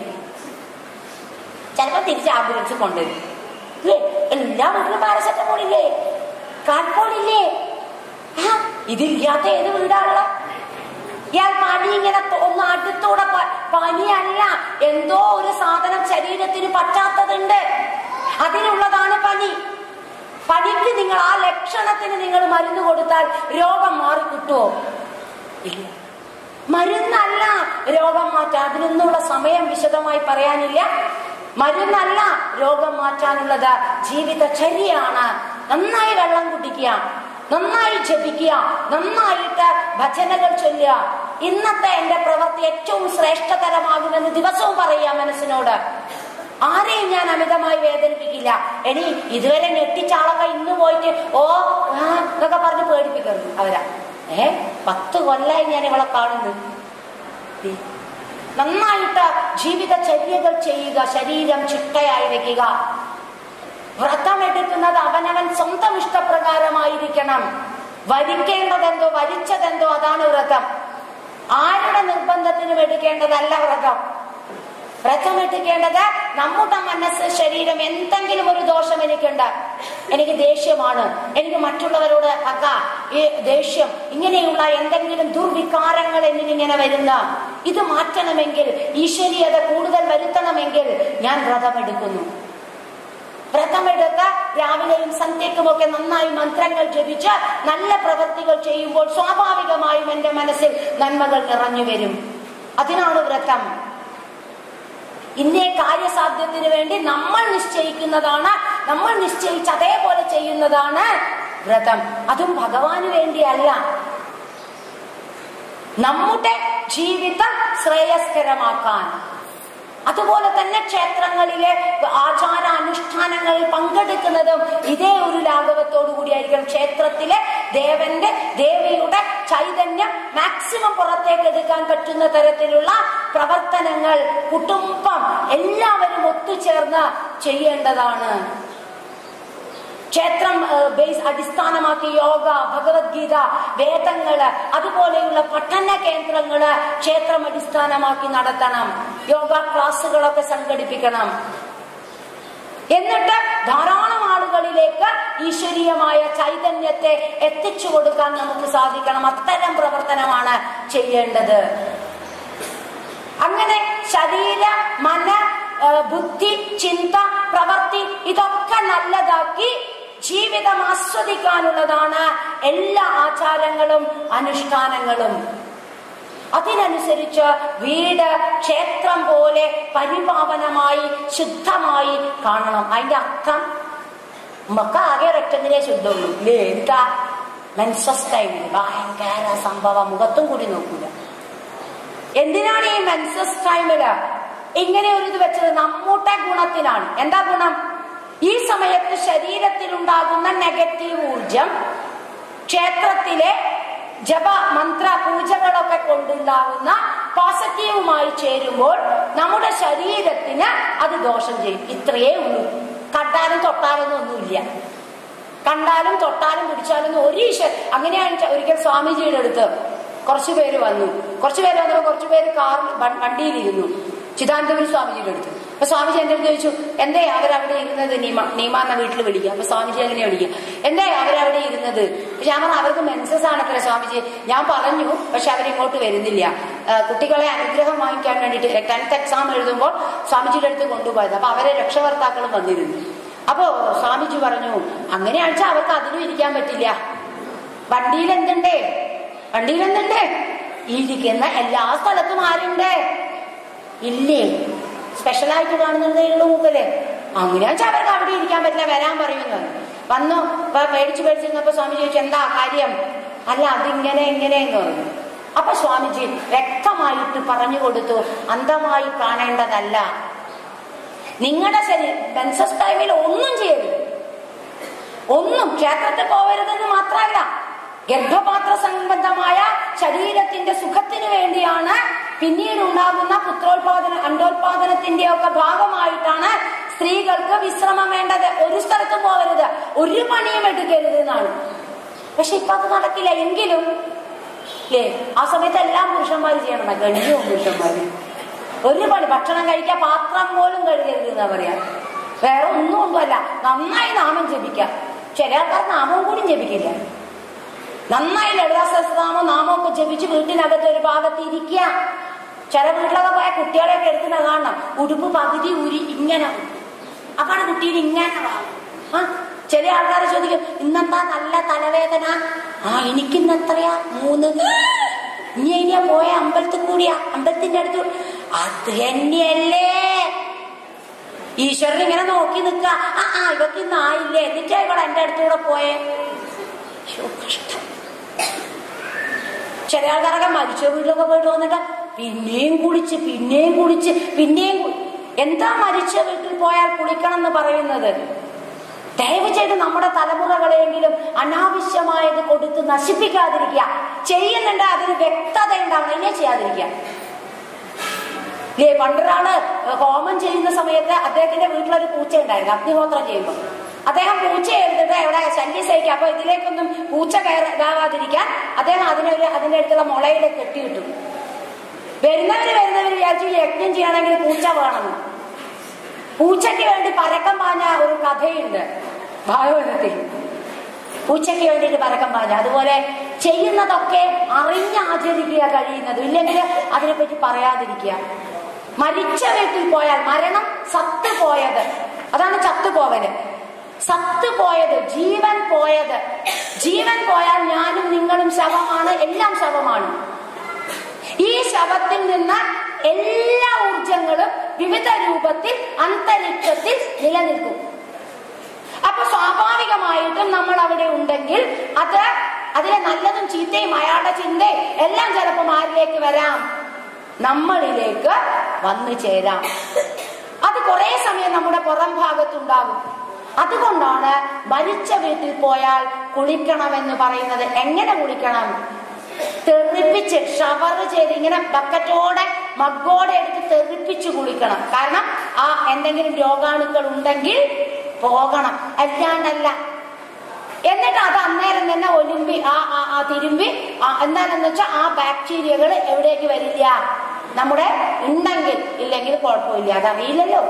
ചിലപ്പോ തിരിച്ച് ആംബുലൻസ് കൊണ്ടുവരും ഇല്ലേ എല്ലാ വീട്ടിലും പാരസെറ്റമോൾ ഇല്ലേ കാൽപോൾ ഇല്ലേ ആ, ഇതില്ലാത്ത ഏത് വീടാണല്ലോ ഇയാൾ പനി ഇങ്ങനെ ത- ഒന്ന് അടുത്തൂടെ പ- പനിയല്ല എന്തോ ഒരു സാധനം ശരീരത്തിന് പറ്റാത്തതുണ്ട് അതിനുള്ളതാണ് പനി പനിക്ക് നിങ്ങൾ ആ ലക്ഷണത്തിന് നിങ്ങൾ മരുന്ന് കൊടുത്താൽ രോഗം മാറി കിട്ടുമോ ഇല്ല മരുന്നല്ല രോഗം മാറ്റാൻ അതിനൊന്നുള്ള സമയം വിശദമായി പറയാനില്ല മരുന്നല്ല രോഗം മാറ്റാനുള്ളത് ജീവിതചര്യയാണ് നന്നായി വെള്ളം കുടിക്കുക നന്നായി ജപിക്കുക നന്നായിട്ട് ഭജനകൾ ചൊല്ലുക ഇന്നത്തെ എന്റെ പ്രവൃത്തി ഏറ്റവും ശ്രേഷ്ഠതരമാകുമെന്ന് ദിവസവും പറയുക മനസ്സിനോട് ആരെയും ഞാൻ അമിതമായി വേദനിപ്പിക്കില്ല എനി ഇതുവരെ ഞെട്ടിച്ചാളൊക്കെ ഇന്ന് പോയിട്ട് ഓ ആ എന്നൊക്കെ പറഞ്ഞ് പേടിപ്പിക്കുന്നു അവരാ ഏ പത്ത് കൊല്ലായി ഞാൻ ഇവളെ കാണുന്നു ദേ, നന്നായിട്ട് ജീവിതചര്യകൾ ചെയ്യുക ശരീരം ചിട്ടയായി വെക്കുക വ്രതമെടുക്കുന്നത് അവനവൻ സ്വന്തം ഇഷ്ടപ്രകാരമായിരിക്കണം വരിക്കേണ്ടതെന്തോ വരിച്ചതെന്തോ അതാണ് വ്രതം ആരുടെ നിർബന്ധത്തിനും എടുക്കേണ്ടതല്ല വ്രതം വ്രതം എടുക്കേണ്ടത് നമ്മുടെ മനസ്സ് ശരീരം എന്തെങ്കിലും ഒരു ദോഷം എനിക്കുണ്ട് എനിക്ക് ദേഷ്യമാണ് എനിക്ക് മറ്റുള്ളവരോട് അക ഈ ദേഷ്യം ഇങ്ങനെയുള്ള എന്തെങ്കിലും ദുർവികാരങ്ങൾ എന്നിങ്ങനെ വരുന്ന ഇത് മാറ്റണമെങ്കിൽ ഈശ്വരീയത കൂടുതൽ വരുത്തണമെങ്കിൽ ഞാൻ വ്രതമെടുക്കുന്നു വ്രതമെടുത്ത് രാവിലെയും സന്ധ്യക്കുമൊക്കെ നന്നായി മന്ത്രങ്ങൾ ജപിച്ച് നല്ല പ്രവൃത്തികൾ ചെയ്യുമ്പോൾ സ്വാഭാവികമായും എന്റെ മനസ്സിൽ നന്മകൾ നിറഞ്ഞു വരും അതിനാണ് വ്രതം ഇന്നേ കാര്യസാധ്യത്തിന് വേണ്ടി നമ്മൾ നിശ്ചയിക്കുന്നതാണ് നമ്മൾ നിശ്ചയിച്ച് അതേപോലെ ചെയ്യുന്നതാണ് വ്രതം അതും ഭഗവാന് വേണ്ടിയല്ല നമ്മുടെ ജീവിതം ശ്രേയസ്കരമാക്കാൻ അതുപോലെ തന്നെ ക്ഷേത്രങ്ങളിലെ ആചാര അനുഷ്ഠാനങ്ങളിൽ പങ്കെടുക്കുന്നതും ഇതേ ഒരു ലാഘവത്തോടു കൂടിയായിരിക്കണം ക്ഷേത്രത്തിലെ ദേവന്റെ ദേവിയുടെ ചൈതന്യം മാക്സിമം പുറത്തേക്ക് എടുക്കാൻ പറ്റുന്ന തരത്തിലുള്ള പ്രവർത്തനങ്ങൾ കുടുംബം എല്ലാവരും ഒത്തുചേർന്ന് ചെയ്യേണ്ടതാണ് ക്ഷേത്രം ഏഹ്, ബേസ് അടിസ്ഥാനമാക്കി യോഗ ഭഗവത്ഗീത വേദങ്ങള് അതുപോലെയുള്ള പഠന കേന്ദ്രങ്ങള് ക്ഷേത്രം അടിസ്ഥാനമാക്കി നടത്തണം യോഗ ക്ലാസ്സുകളൊക്കെ സംഘടിപ്പിക്കണം എന്നിട്ട് ധാരാളം ആളുകളിലേക്ക് ഈശ്വരീയമായ ചൈതന്യത്തെ എത്തിച്ചു കൊടുക്കാൻ നമുക്ക് സാധിക്കണം അത്തരം പ്രവർത്തനമാണ് ചെയ്യേണ്ടത് അങ്ങനെ ശരീര മന ആ, ബുദ്ധി ചിന്ത പ്രവൃത്തി ഇതൊക്കെ നല്ലതാക്കി ജീവിതം ആസ്വദിക്കാനുള്ളതാണ് എല്ലാ ആചാരങ്ങളും അനുഷ്ഠാനങ്ങളും അതിനനുസരിച്ച് വീട് ക്ഷേത്രം പോലെ പരിപാവനമായി ശുദ്ധമായി കാണണം അതിന്റെ അർത്ഥം നമുക്ക് ആകെ ഒരൊറ്റതിനെ ശുദ്ധമുള്ളൂ ഇല്ലേ എന്താ മെൻസസ് ടൈമിൽ ഭയങ്കര സംഭവം മുഖത്തും കൂടി നോക്കൂല എന്തിനാണ് ഈ മെൻസസ് ടൈമില് ഇങ്ങനെ ഒരു ഇത് വെച്ചത് നമ്മുടെ ഗുണത്തിനാണ് എന്താ ഗുണം ഈ സമയത്ത് ശരീരത്തിൽ ഉണ്ടാകുന്ന നെഗറ്റീവ് ഊർജം ക്ഷേത്രത്തിലെ ജപ മന്ത്ര പൂജകളൊക്കെ കൊണ്ടുണ്ടാകുന്ന പോസിറ്റീവുമായി ചേരുമ്പോൾ നമ്മുടെ ശരീരത്തിന് അത് ദോഷം ചെയ്യും ഇത്രയേ ഉള്ളൂ കണ്ടാലും തൊട്ടാലൊന്നും ഒന്നുമില്ല കണ്ടാലും തൊട്ടാലും പിടിച്ചാലും ഒരു ഈശ്വര അങ്ങനെയാണ് ച- ഒരിക്കൽ സ്വാമിജിയുടെ അടുത്ത് കുറച്ചു പേര് വന്നു കുറച്ചു പേര് വന്നപ്പോ കുറച്ചു പേര് കാറിൽ വ- വണ്ടിയിലിരുന്നു ചിദാനന്ദപുരി സ്വാമിജിയുടെ അടുത്ത് അപ്പൊ സ്വാമിജി എന്റെ അടുത്ത് ചോദിച്ചു എന്തേ അവരവിടെ ഇരുന്നത് നീമ നീമ എന്ന വീട്ടിൽ വിളിക്കുക അപ്പൊ സ്വാമിജി എങ്ങനെ വിളിക്കുക എന്തേ അവരവിടെ ഇരുന്നത് അപ്പൊ ഞാൻ പറഞ്ഞു അവർക്ക് മെൻസസ് ആണത്രേ സ്വാമിജി ഞാൻ പറഞ്ഞു പക്ഷെ അവരിങ്ങോട്ട് വരുന്നില്ല ആ, കുട്ടികളെ അനുഗ്രഹം വാങ്ങിക്കാൻ വേണ്ടിയിട്ട് ടെൻത്ത് എക്സാം എഴുതുമ്പോൾ സ്വാമിജിയുടെ അടുത്ത് കൊണ്ടുപോയത് അപ്പൊ അവരെ രക്ഷകർത്താക്കളും വന്നിരുന്നു അപ്പോ സ്വാമിജി പറഞ്ഞു അങ്ങനെയാണെച്ചാൽ അവർക്ക് അതിലും ഇരിക്കാൻ പറ്റില്ല വണ്ടിയിൽ എന്തുണ്ടേ വണ്ടിയിൽ എന്തുണ്ട് ഇരിക്കുന്ന എല്ലാ സ്ഥലത്തും ആരുണ്ട് ഇല്ലേ സ്പെഷ്യലായിട്ട് കാണുന്നതേ ഉള്ളൂ മൂക്കല് അങ്ങനെ വെച്ചാൽ അവർക്ക് അവിടെ ഇരിക്കാൻ പറ്റില്ല വരാൻ പറയുന്നു വന്നു ഇപ്പൊ പേടിച്ച് പേടിച്ചിരുന്നപ്പോ സ്വാമി ചോദിച്ചു എന്താ കാര്യം അല്ല അതിങ്ങനെ ഇങ്ങനെ എന്ന് പറഞ്ഞു അപ്പൊ സ്വാമിജി വ്യക്തമായിട്ട് പറഞ്ഞു കൊടുത്തു അന്ധമായി കാണേണ്ടതല്ല നിങ്ങളുടെ ശരി മെൻസസ് ടൈമിൽ ഒന്നും ചെയ്യരുത് ഒന്നും ക്ഷേത്രത്തിൽ പോകരുതെന്ന് മാത്രമല്ല ഗർഭപാത്ര സംബന്ധമായ ശരീരത്തിന്റെ സുഖത്തിന് വേണ്ടിയാണ് പിന്നീട് ഉണ്ടാകുന്ന പുത്രോത്പാദന അണ്ടോത്പാദനത്തിന്റെ ഒക്കെ ഭാഗമായിട്ടാണ് സ്ത്രീകൾക്ക് വിശ്രമം വേണ്ടത് ഒരു സ്ഥലത്തും പോകരുത് ഒരു പണിയും എടുക്കരുത് എന്നാണ് പക്ഷെ ഇപ്പൊ അത് നടക്കില്ല എങ്കിലും അല്ലേ ആ സമയത്ത് എല്ലാം പുരുഷന്മാർ ചെയ്യണം ഗണ്യവും പുരുഷന്മാര് ഒരു പണി ഭക്ഷണം കഴിക്കാൻ പാത്രം പോലും കഴുകരുത് എന്നാ പറയാ വേറെ ഒന്നും ഒന്നുമല്ല നന്നായി നാമം ജപിക്കാം ചില ആൾക്കാർ നാമവും കൂടി ജപിക്കില്ല നന്നായി ലളിതാ സഹസ്രനാമം നാമമൊക്കെ ജപിച്ച് വീട്ടിനകത്ത് ഒരു ഭാഗത്ത് ഇരിക്കുക ചില വീട്ടിലൊക്കെ പോയ കുട്ടികളെയൊക്കെ എടുക്കുന്ന കാണണം ഉടുപ്പ് പകുതി ഉരി ഇങ്ങനെ അപ്പാണ് കുട്ടീനെ ഇങ്ങനെ വാങ്ങും. ആ ചില ആൾക്കാരെ ചോദിക്കും ഇന്നെന്താ നല്ല തലവേദന ആ എനിക്കിന്ന് എത്രയാ മൂന്ന് ഇനി ഇനിയാ പോയ അമ്പലത്തിൽ കൂടിയാ അമ്പലത്തിന്റെ അടുത്ത് കൂടി. അത് തന്നെയല്ലേ ഈശ്വരൻ ഇങ്ങനെ നോക്കി നിക്ക ആ ആ ഇവക്ക് ഇന്ന് ആയില്ലേ എന്നിട്ടാ ഇവിടെ എന്റെ അടുത്തൂടെ പോയേ ശ്ശോ, കഷ്ടം. ചില ആൾക്കാരൊക്കെ മരിച്ച വീട്ടിലൊക്കെ പോയിട്ട് വന്നിട്ട് പിന്നെയും കുളിച്ച് പിന്നെയും കുളിച്ച് പിന്നെയും കുളി- എന്താ മരിച്ച വീട്ടിൽ പോയാൽ കുളിക്കണം എന്ന് പറയുന്നത് ദയവ് ചെയ്ത് നമ്മുടെ തലമുറകളെങ്കിലും അനാവശ്യമായത് കൊടുത്ത് നശിപ്പിക്കാതിരിക്കുക ചെയ്യുന്നുണ്ട് അതിന് വ്യക്തത ഉണ്ടാവണം ഇല്ലേ ചെയ്യാതിരിക്കുക ഇല്ലേ പണ്ടൊരാള് ഹോമം ചെയ്യുന്ന സമയത്ത് അദ്ദേഹത്തിന്റെ വീട്ടിലൊരു പൂച്ച ഉണ്ടായിരുന്നു അഗ്നിഹോത്രം ചെയ്യുമ്പോൾ അദ്ദേഹം പൂച്ച എടുത്തിട്ട് എവിടെ ശല്യം സഹിക്കുക അപ്പൊ ഇതിലേക്കൊന്നും പൂച്ച കയറി ഇതാവാതിരിക്കാൻ അദ്ദേഹം അതിനൊരു അതിന്റെ അടുത്തുള്ള മുളയിൽ കെട്ടിയിട്ടു വരുന്നവര് വരുന്നവര് വിചാരിച്ചു യജ്ഞം ചെയ്യണമെങ്കിൽ പൂച്ച വേണമെന്ന് പൂച്ചയ്ക്ക് വേണ്ടി പരക്കം പാഞ്ഞ ഒരു കഥയുണ്ട് ഭാഗവതത്തിൽ പൂച്ചയ്ക്ക് വേണ്ടിയിട്ട് പരക്കം പാഞ്ഞ അതുപോലെ ചെയ്യുന്നതൊക്കെ അറിഞ്ഞാചരിക്കുക കഴിയുന്നത് ഇല്ലെങ്കിൽ അതിനെപ്പറ്റി പറയാതിരിക്കുക മരിച്ച വീട്ടിൽ പോയാൽ മരണം സത്ത് പോയത് അതാണ് ചത്തുപോവല് സത്ത് പോയത് ജീവൻ പോയത് ജീവൻ പോയാൽ ഞാനും നിങ്ങളും ശവമാണ് എല്ലാം ശവമാണ് ഈ ശവത്തിൽ നിന്ന് എല്ലാ ഊർജങ്ങളും വിവിധ രൂപത്തിൽ അന്തരീക്ഷത്തിൽ നിലനിൽക്കും അപ്പൊ സ്വാഭാവികമായിട്ടും നമ്മൾ അവിടെ ഉണ്ടെങ്കിൽ അത് അതിലെ നല്ലതും ചീത്തയും അയാളുടെ ചിന്തയും എല്ലാം ചിലപ്പോൾ ആരിലേക്ക് വരാം നമ്മളിലേക്ക് വന്നു ചേരാം അത് കുറെ സമയം നമ്മുടെ പുറം ഭാഗത്തുണ്ടാകും അതുകൊണ്ടാണ് മരിച്ച വീട്ടിൽ പോയാൽ കുളിക്കണമെന്ന് പറയുന്നത് എങ്ങനെ കുളിക്കണം തെറിപ്പിച്ച് ഷവർ ചെയ്ത് ഇങ്ങനെ ബക്കറ്റോടെ മഗ്ഗോടെ എടുത്ത് തെറിപ്പിച്ച് കുളിക്കണം കാരണം ആ എന്തെങ്കിലും രോഗാണുക്കൾ ഉണ്ടെങ്കിൽ പോകണം അല്ലാണ്ടല്ല എന്നിട്ട് അത് അന്നേരം തന്നെ ഒലിമ്പി ആ ആ ആ തിരുമ്പി ആ എന്താണെന്ന് വെച്ചാൽ ആ ബാക്ടീരിയകൾ എവിടേക്ക് വരില്ല നമ്മുടെ ഉണ്ടെങ്കിൽ ഇല്ലെങ്കിൽ കുഴപ്പമില്ല അതറിയില്ലല്ലോ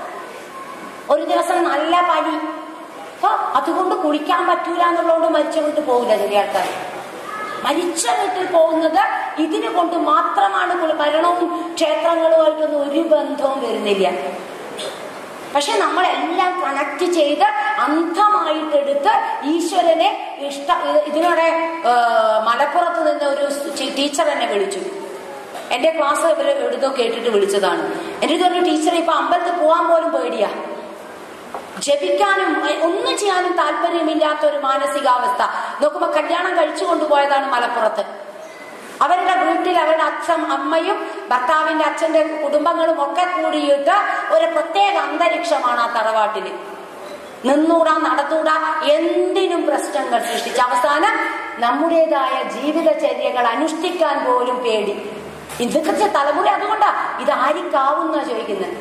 ഒരു ദിവസം നല്ല പനി അപ്പൊ അതുകൊണ്ട് കുളിക്കാൻ പറ്റൂല എന്നുള്ളതുകൊണ്ട് മരിച്ച വീട്ടിൽ പോകില്ല ചെറിയ ആൾക്കാർ മരിച്ച വീട്ടിൽ പോകുന്നത് ഇതിനെ കൊണ്ട് മാത്രമാണ് കുളി- മരണവും ക്ഷേത്രങ്ങളുമായിട്ടൊന്നും ഒരു ബന്ധവും വരുന്നില്ല പക്ഷെ നമ്മളെല്ലാം കണക്ട് ചെയ്ത് അന്ധമായിട്ട് എടുത്ത് ഈശ്വരനെ ഇഷ്ട ഇത് ഇതിനോടെ ആ, മലപ്പുറത്ത് നിന്ന് ഒരു ടീച്ചർ എന്നെ വിളിച്ചു എന്റെ ക്ലാസ് ഇവര് എവിടുന്നോ കേട്ടിട്ട് വിളിച്ചതാണ് എന്റെ അടുത്ത് പറഞ്ഞു ടീച്ചർ ഇപ്പൊ അമ്പലത്തിൽ പോകാൻ പോലും പേടിയാ ജപിക്കാനും എ- ഒന്നും ചെയ്യാനും താല്പര്യമില്ലാത്ത ഒരു മാനസികാവസ്ഥ നോക്കുമ്പോ കല്യാണം കഴിച്ചു കൊണ്ടുപോയതാണ് മലപ്പുറത്ത് അവരുടെ വീട്ടിൽ അവരുടെ അച്ഛൻ അമ്മയും ഭർത്താവിന്റെ അച്ഛന്റെ കുടുംബങ്ങളും ഒക്കെ കൂടിയിട്ട് ഒരു പ്രത്യേക അന്തരീക്ഷമാണ് ആ തറവാട്ടില് നിന്നൂടാ നടന്നൂടാ എന്തിനും പ്രശ്നങ്ങൾ സൃഷ്ടിച്ച് അവസാനം നമ്മുടേതായ ജീവിതചര്യകൾ അനുഷ്ഠിക്കാൻ പോലും പേടി ഇതൊക്കെ തലമുറ അതുകൊണ്ടാ ഇത് ആരിക്കാവുന്ന ചോദിക്കുന്നത്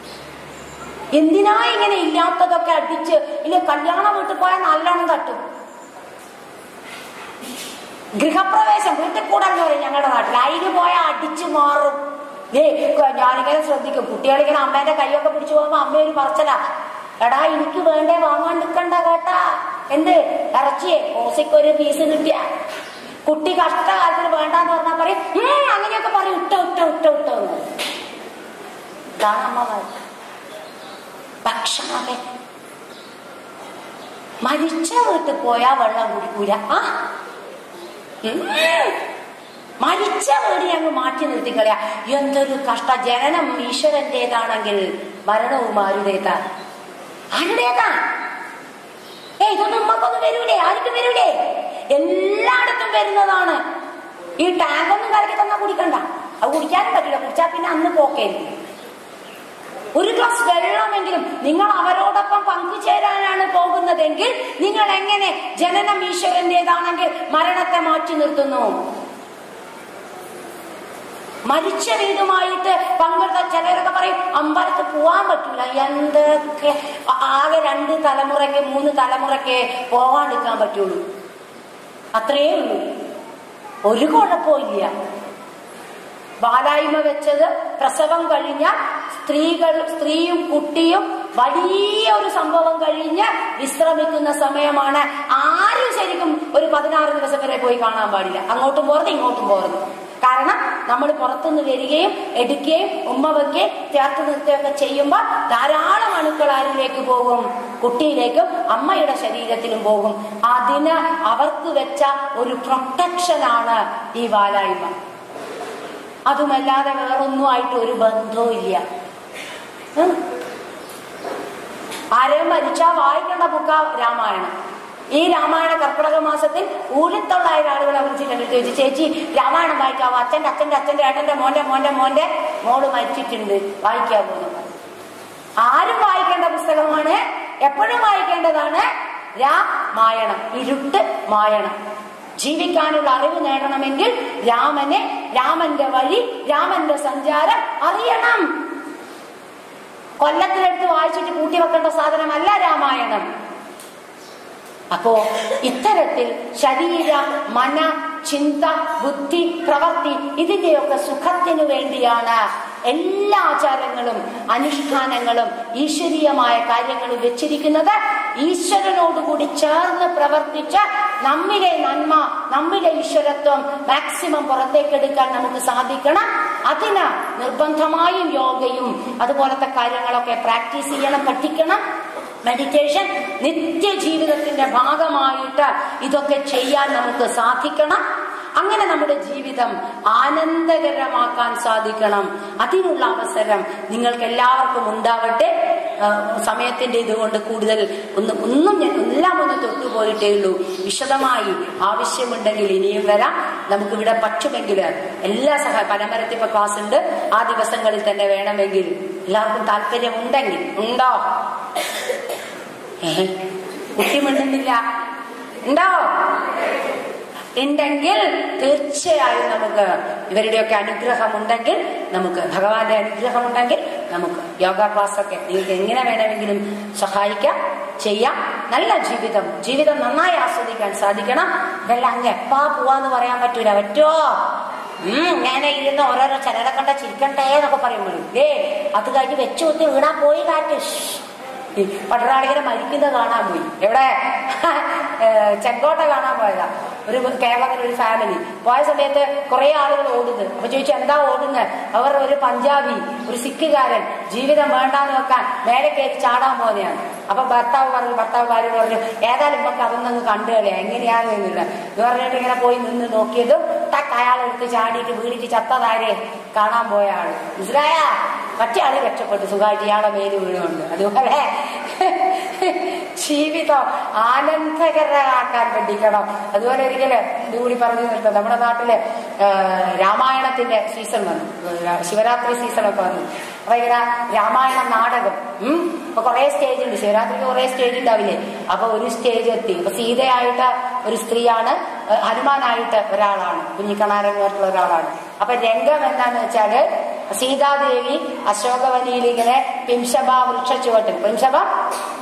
എന്തിനാ ഇങ്ങനെ ഇല്ലാത്തതൊക്കെ അടിച്ച് ഇല്ല കല്യാണം വീട്ടിൽ പോയാൽ നല്ലോണം തട്ടും ഗൃഹപ്രവേശം വീട്ടിൽ കൂടെ എന്ന് പറയും ഞങ്ങളുടെ നാട്ടിൽ അതിന് പോയാൽ അടിച്ചു മാറും ദേ ക- ഞാനിങ്ങനെ ശ്രദ്ധിക്കും കുട്ടികളിങ്ങനെ അമ്മേന്റെ കൈയൊക്കെ പിടിച്ചു പോകുമ്പോ അമ്മ ഒരു പറച്ചലാ എടാ എനിക്ക് വേണ്ടേ വാങ്ങാൻ നിൽക്കണ്ട കേട്ടാ എന്ത് ഇറച്ചിയെ ഓസയ്ക്കൊരു പീസ് കിട്ടിയ കുട്ടി കഷ്ടകാലത്തിന് വേണ്ടാന്ന് പറഞ്ഞാൽ പറയും "ഉം, അങ്ങനെയൊക്കെ പറയും ഇട്ടോ ഇട്ടോ ഇട്ടോ ഇട്ടോ എന്ന് ഇതാണ് അമ്മമാർ ഭക്ഷണമൊക്കെ മരിച്ച വീട്ടിൽ പോയാ വെള്ളം കുടിക്കൂല ആ ഉം. മരിച്ച വീട് ഞങ്ങൾ മാറ്റി നിർത്തിക്കളയാ എന്തൊരു കഷ്ട ജനനം ഈശ്വരന്റേതാണെങ്കിൽ മരണവും ആരുടേതാ ആരുടേതാ ഏ ഇതൊന്നും ഉമ്മക്കൊന്നും വരൂലേ ആർക്കും വരൂലേ എല്ലായിടത്തും വരുന്നതാണ് ഈ ടാങ്കൊന്നും കലക്കി തന്നാ കുടിക്കണ്ട അത് കുടിക്കാനും പറ്റില്ല കുടിച്ചാൽ പിന്നെ അന്ന് പോക്കേരുത് ഒരു ഗ്ലാസ് വെള്ളമെങ്കിലും നിങ്ങൾ അവരോടൊപ്പം പങ്കുചേരാനാണ് പോകുന്നതെങ്കിൽ നിങ്ങൾ എങ്ങനെ ജനനം ഈശ്വരന്റേതാണെങ്കിൽ മരണത്തെ മാറ്റി നിർത്തുന്നു മരിച്ച വീടുമായിട്ട് പങ്കെടുത്ത ചിലരൊക്കെ പറയും അമ്പലത്തിൽ പോവാൻ പറ്റില്ല എന്തൊക്കെ ആ- ആകെ രണ്ട് തലമുറയ്ക്ക് മൂന്ന് തലമുറയ്ക്ക് പോവാണ്ടിരിക്കാൻ പറ്റുള്ളൂ അത്രയേ ഉള്ളൂ ഒരു കുഴപ്പമില്ല ബാലായ്മ വെച്ചത് പ്രസവം കഴിഞ്ഞ സ്ത്രീകൾ സ്ത്രീയും കുട്ടിയും വലിയ ഒരു സംഭവം കഴിഞ്ഞ് വിശ്രമിക്കുന്ന സമയമാണ് ആരും ശരിക്കും ഒരു പതിനാറ് ദിവസം വരെ പോയി കാണാൻ പാടില്ല അങ്ങോട്ടും പോർന്ന് ഇങ്ങോട്ടും പോർന്ന് കാരണം നമ്മൾ പുറത്തുനിന്ന് വരികയും എടുക്കുകയും ഉമ്മ വയ്ക്കുകയും ചേർത്ത് നിർത്തുകയൊക്കെ ചെയ്യുമ്പോൾ ധാരാളം അണുക്കൾ ആരിലേക്ക് പോകും കുട്ടിയിലേക്കും അമ്മയുടെ ശരീരത്തിലും പോകും അതിന് അവർക്ക് വെച്ച ഒരു പ്രൊട്ടക്ഷനാണ് ഈ വാലായ്മ അതുമല്ലാതെ വേറൊന്നുമായിട്ട് ഒരു ബന്ധവും ഇല്ല ഉം. ആരെയും മരിച്ചാ വായിക്കേണ്ട ബുക്ക രാമായണം ഈ രാമായണ കർക്കിടക മാസത്തിൽ ഊഴിത്തൊള്ളായിരം ആളുകളെ വിളിച്ചിട്ട് എൻ്റെ അടുത്ത് ചോദിച്ചു ചേച്ചി രാമായണം വായിക്കാവോ അച്ഛൻ്റെ അച്ഛൻ്റെ അച്ഛൻ്റെ ഏട്ടൻ്റെ മോൻ്റെ മോൻ്റെ മോൻ്റെ മോള് മരിച്ചിട്ടുണ്ട് വായിക്കാവോ എന്ന് പറഞ്ഞു. ആരും വായിക്കേണ്ട പുസ്തകമാണ് എപ്പോഴും വായിക്കേണ്ടതാണ് രാമായണം ഇരുട്ട് മായണം ജീവിക്കാനുള്ള അറിവ് നേടണമെങ്കിൽ രാമനെ രാമന്റെ വഴി രാമന്റെ സഞ്ചാരം അറിയണം കൊല്ലത്തിലെടുത്ത് വായിച്ചിട്ട് കൂട്ടി വെക്കേണ്ട സാധനമല്ല രാമായണം അപ്പോ ഇത്തരത്തിൽ ശരീര മന ചിന്ത ബുദ്ധി പ്രവൃത്തി ഇതിന്റെയൊക്കെ സുഖത്തിനു വേണ്ടിയാണ് എല്ലാ ആചാരങ്ങളും അനുഷ്ഠാനങ്ങളും ഈശ്വരീയമായ കാര്യങ്ങളും വെച്ചിരിക്കുന്നത് ഈശ്വരനോടുകൂടി ചേർന്ന് പ്രവർത്തിച്ച് നമ്മിലെ നന്മ നമ്മിലെ ഈശ്വരത്വം മാക്സിമം പുറത്തേക്കെടുക്കാൻ നമുക്ക് സാധിക്കണം അതിന് നിർബന്ധമായും യോഗയും അതുപോലത്തെ കാര്യങ്ങളൊക്കെ പ്രാക്ടീസ് ചെയ്യണം പഠിക്കണം മെഡിറ്റേഷൻ നിത്യജീവിതത്തിന്റെ ഭാഗമായിട്ട് ഇതൊക്കെ ചെയ്യാൻ നമുക്ക് സാധിക്കണം അങ്ങനെ നമ്മുടെ ജീവിതം ആനന്ദകരമാക്കാൻ സാധിക്കണം അതിനുള്ള അവസരം നിങ്ങൾക്ക് എല്ലാവർക്കും ഉണ്ടാവട്ടെ ആ, സമയത്തിന്റെ ഇതുകൊണ്ട് കൂടുതൽ ഒന്ന് ഒന്നും ഞാൻ എല്ലാം ഒന്ന് തൊട്ടുപോയിട്ടേ ഉള്ളൂ വിശദമായി ആവശ്യമുണ്ടെങ്കിൽ ഇനിയും വരാം നമുക്കിവിടെ പറ്റുമെങ്കിൽ എല്ലാ സഹ പരമ്പരത്തിൽ ഇപ്പൊ ക്ലാസ് ഉണ്ട് ആ ദിവസങ്ങളിൽ തന്നെ വേണമെങ്കിൽ എല്ലാവർക്കും താല്പര്യം ഉണ്ടെങ്കിൽ ഉണ്ടോ ഏ കുട്ടി മിണ്ടുന്നില്ല ഉണ്ടോ ഉണ്ടെങ്കിൽ തീർച്ചയായും നമുക്ക് ഇവരുടെയൊക്കെ അനുഗ്രഹം ഉണ്ടെങ്കിൽ നമുക്ക് ഭഗവാന്റെ അനുഗ്രഹം ഉണ്ടെങ്കിൽ നമുക്ക് യോഗ ക്ലാസ് ഒക്കെ നിങ്ങൾക്ക് എങ്ങനെ വേണമെങ്കിലും സഹായിക്കാം ചെയ്യാം നല്ല ജീവിതം ജീവിതം നന്നായി ആസ്വദിക്കാൻ സാധിക്കണം ഇതെല്ലാം അങ്ങ് എപ്പാ പോവാന്ന് പറയാൻ പറ്റൂല പറ്റുമോ ഉം ഇങ്ങനെ ഇരുന്ന് ഓരോരോ ചിലരെ കണ്ട ചിരിക്കണ്ടേ എന്നൊക്കെ പറയുമ്പോൾ ഏ അത് കഴിഞ്ഞ് വെച്ചു കുത്തി വീണാ പോയി കാറ്റ് ഈ പട്ടണാളികരെ മരിക്കുന്നത് കാണാൻ പോയി എവിടെ ഏ, ചെങ്കോട്ട കാണാൻ പോയതാ ഒരു കേരളത്തിൽ ഒരു ഫാമിലി പോയ സമയത്ത് കുറെ ആളുകൾ ഓടുന്നത് അപ്പൊ ചോദിച്ചു എന്താ ഓടുന്നത് അവർ ഒരു പഞ്ചാബി ഒരു സിഖുകാരൻ ജീവിതം വേണ്ടാന്ന് വെക്കാൻ മേലെ കയറി ചാടാൻ പോകുന്നതാണ് അപ്പൊ ഭർത്താവ് പറഞ്ഞു ഭർത്താവ് ഭാര്യ പറഞ്ഞു ഏതായാലും നമുക്ക് അതൊന്നങ്ങ് കണ്ടു കളയാം എങ്ങനെയാന്ന് എന്നില്ല ഇത് പറഞ്ഞിട്ട് ഇങ്ങനെ പോയി നിന്ന് നോക്കിയതും ടക്ക് അയാളെടുത്ത് ചാടിയിട്ട് വീടിട്ട് ചത്തതാരെ കാണാൻ പോയ ആള് മനസ്സിലായ മറ്റേ ആള് രക്ഷപ്പെട്ടു സുഖമായിട്ട് ഇയാളെ മേല് വീണുണ്ട് അതുപോലെ ജീവിതം ആനന്ദകരമാക്കാൻ പഠിക്കണം അതുപോലെ ഒരിക്കല് ഇതുകൂടി പറഞ്ഞു നിർത്താം നമ്മുടെ നാട്ടില് ആ, രാമായണത്തിന്റെ സീസൺ വന്നു ആ, ശിവരാത്രി സീസൺ ഒക്കെ വന്നു അപ്പൊ ഇങ്ങനെ രാമായണ നാടകം ഉം അപ്പൊ കുറെ സ്റ്റേജ് ഉണ്ട് ശിവരാത്രിക്ക് കുറെ സ്റ്റേജ് ഉണ്ടാവില്ലേ അപ്പൊ ഒരു സ്റ്റേജ് എത്തി അപ്പൊ സീതയായിട്ട് ഒരു സ്ത്രീയാണ് ആ, ഹനുമാനായിട്ട് ഒരാളാണ് കുഞ്ഞിക്കണാരൻ എന്ന് പറഞ്ഞിട്ടുള്ള ഒരാളാണ് അപ്പൊ രംഗം എന്താന്ന് വെച്ചാല് സീതാദേവി അശോകവനിയിൽ ഇങ്ങനെ പിംശബ വൃക്ഷ ചുവട്ടിൽ പിംശബ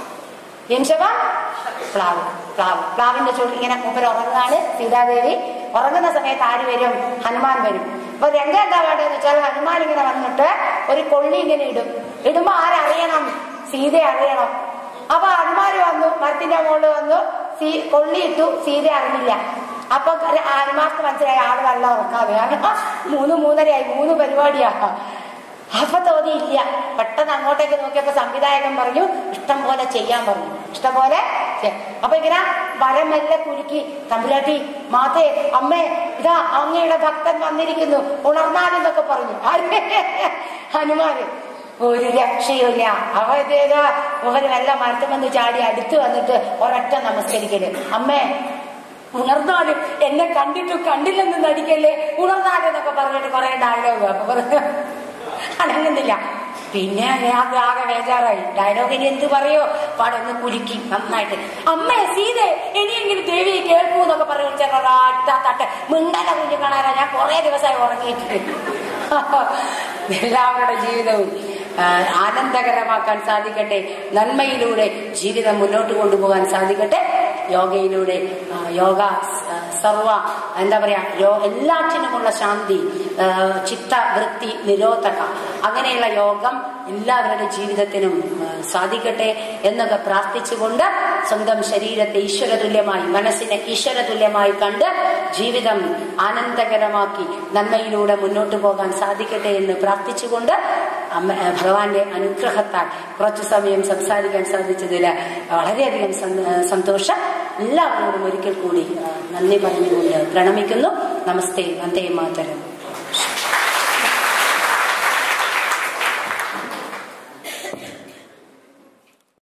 പിംശബ പ്ലാവ് പ്ലാവ് പ്ലാവിന്റെ ചുവട്ടിൽ ഇങ്ങനെ മൂപ്പര് ഉറങ്ങുകയാണ് സീതാദേവി ഉറങ്ങുന്ന സമയത്ത് ആര് വരും ഹനുമാൻ വരും അപ്പൊ രംഗം എന്താ വേണ്ടതെന്ന് വെച്ചാൽ ഹനുമാൻ ഇങ്ങനെ വന്നിട്ട് ഒരു കൊള്ളി ഇങ്ങനെ ഇടും ഇടുമ്പോ ആരറിയണം സീത അറിയണം അപ്പൊ ഹനുമാൻ വന്നു മരത്തിന്റെ മുകളിൽ വന്നു സീ കൊള്ളിയിട്ടു സീത അറിഞ്ഞില്ല അപ്പൊ ഹനുമാർക്ക് മനസ്സിലായി ആള് വെള്ളം ഉറക്കാതെ കാരണം മൂന്ന് മൂന്നരയായി മൂന്ന് പരിപാടിയാ അപ്പൊ തോന്നിയില്ല പെട്ടെന്ന് അങ്ങോട്ടേക്ക് നോക്കിയപ്പോ സംവിധായകൻ പറഞ്ഞു ഇഷ്ടം പോലെ ചെയ്യാൻ പറഞ്ഞു ഇഷ്ടം പോലെ ചെയ്യാം. അപ്പൊ ഇങ്ങനെ വരമെല്ലെ കുലുക്കി തമ്പുരാട്ടി മാതേ അമ്മേ ഇതാ അങ്ങയുടെ ഭക്തൻ വന്നിരിക്കുന്നു ഉണർന്നാലെന്നൊക്കെ പറഞ്ഞു ആര്? ഹനുമാന് ഒരു രക്ഷയുമില്ല അവതേതാ ഒരു വല്ല മരത്തിൽ വന്ന് ചാടി അടുത്ത് വന്നിട്ട് ഒരൊറ്റ നമസ്കരിക്കല് അമ്മേ ഉണർന്നാലും എന്നെ കണ്ടിട്ടും കണ്ടില്ലെന്ന് നടിക്കല്ലേ ഉണർന്നാലും എന്നൊക്കെ പറഞ്ഞിട്ട് കുറെ ഡയലോഗ് അപ്പൊ പറഞ്ഞു അടങ്ങുന്നില്ല പിന്നെ ഞാൻ ആകെ ബേജാറായി ഡയലോഗ് ഇനി എന്ത് പറയോ പടന്ന് കുലുക്കി നന്നായിട്ട് അമ്മ സീതെ ഇനിയെങ്കിലും ദേവി കേൾക്കൂ എന്നൊക്കെ പറഞ്ഞു ചെറുതാട്ട തട്ട് മിണ്ടല കുഞ്ഞു കാണാനാ ഞാൻ കുറെ ദിവസമായി ഉറങ്ങിയിട്ട് എല്ലാവരുടെ ജീവിതവും ആ, ആനന്ദകരമാക്കാൻ സാധിക്കട്ടെ നന്മയിലൂടെ ജീവിതം മുന്നോട്ട് കൊണ്ടുപോകാൻ സാധിക്കട്ടെ യോഗയിലൂടെ ആ, യോഗ ആ, സർവ എന്താ പറയാ യോ- എല്ലാറ്റിനുമുള്ള ശാന്തി ആ, ചിത്തവൃത്തി നിരോധക അങ്ങനെയുള്ള യോഗം എല്ലാവരുടെ ജീവിതത്തിനും ആ, സാധിക്കട്ടെ എന്നൊക്കെ പ്രാർത്ഥിച്ചുകൊണ്ട് സ്വന്തം ശരീരത്തെ ഈശ്വരതുല്യമായി മനസ്സിനെ ഈശ്വരതുല്യമായി കണ്ട് ജീവിതം ആനന്ദകരമാക്കി നന്മയിലൂടെ മുന്നോട്ട് പോകാൻ സാധിക്കട്ടെ എന്ന് പ്രാർത്ഥിച്ചുകൊണ്ട് അമ്മ ആ, ഭഗവാന്റെ അനുഗ്രഹത്താൽ കുറച്ചു സമയം സംസാരിക്കാൻ സാധിച്ചതിൽ വളരെയധികം സന്ത- ആ, സന്തോഷം എല്ലാവരോടും ഒരിക്കൽ കൂടി ആ, നന്ദി പറഞ്ഞുകൊണ്ട് പ്രണമിക്കുന്നു നമസ്തേ വന്ദേ മാതരം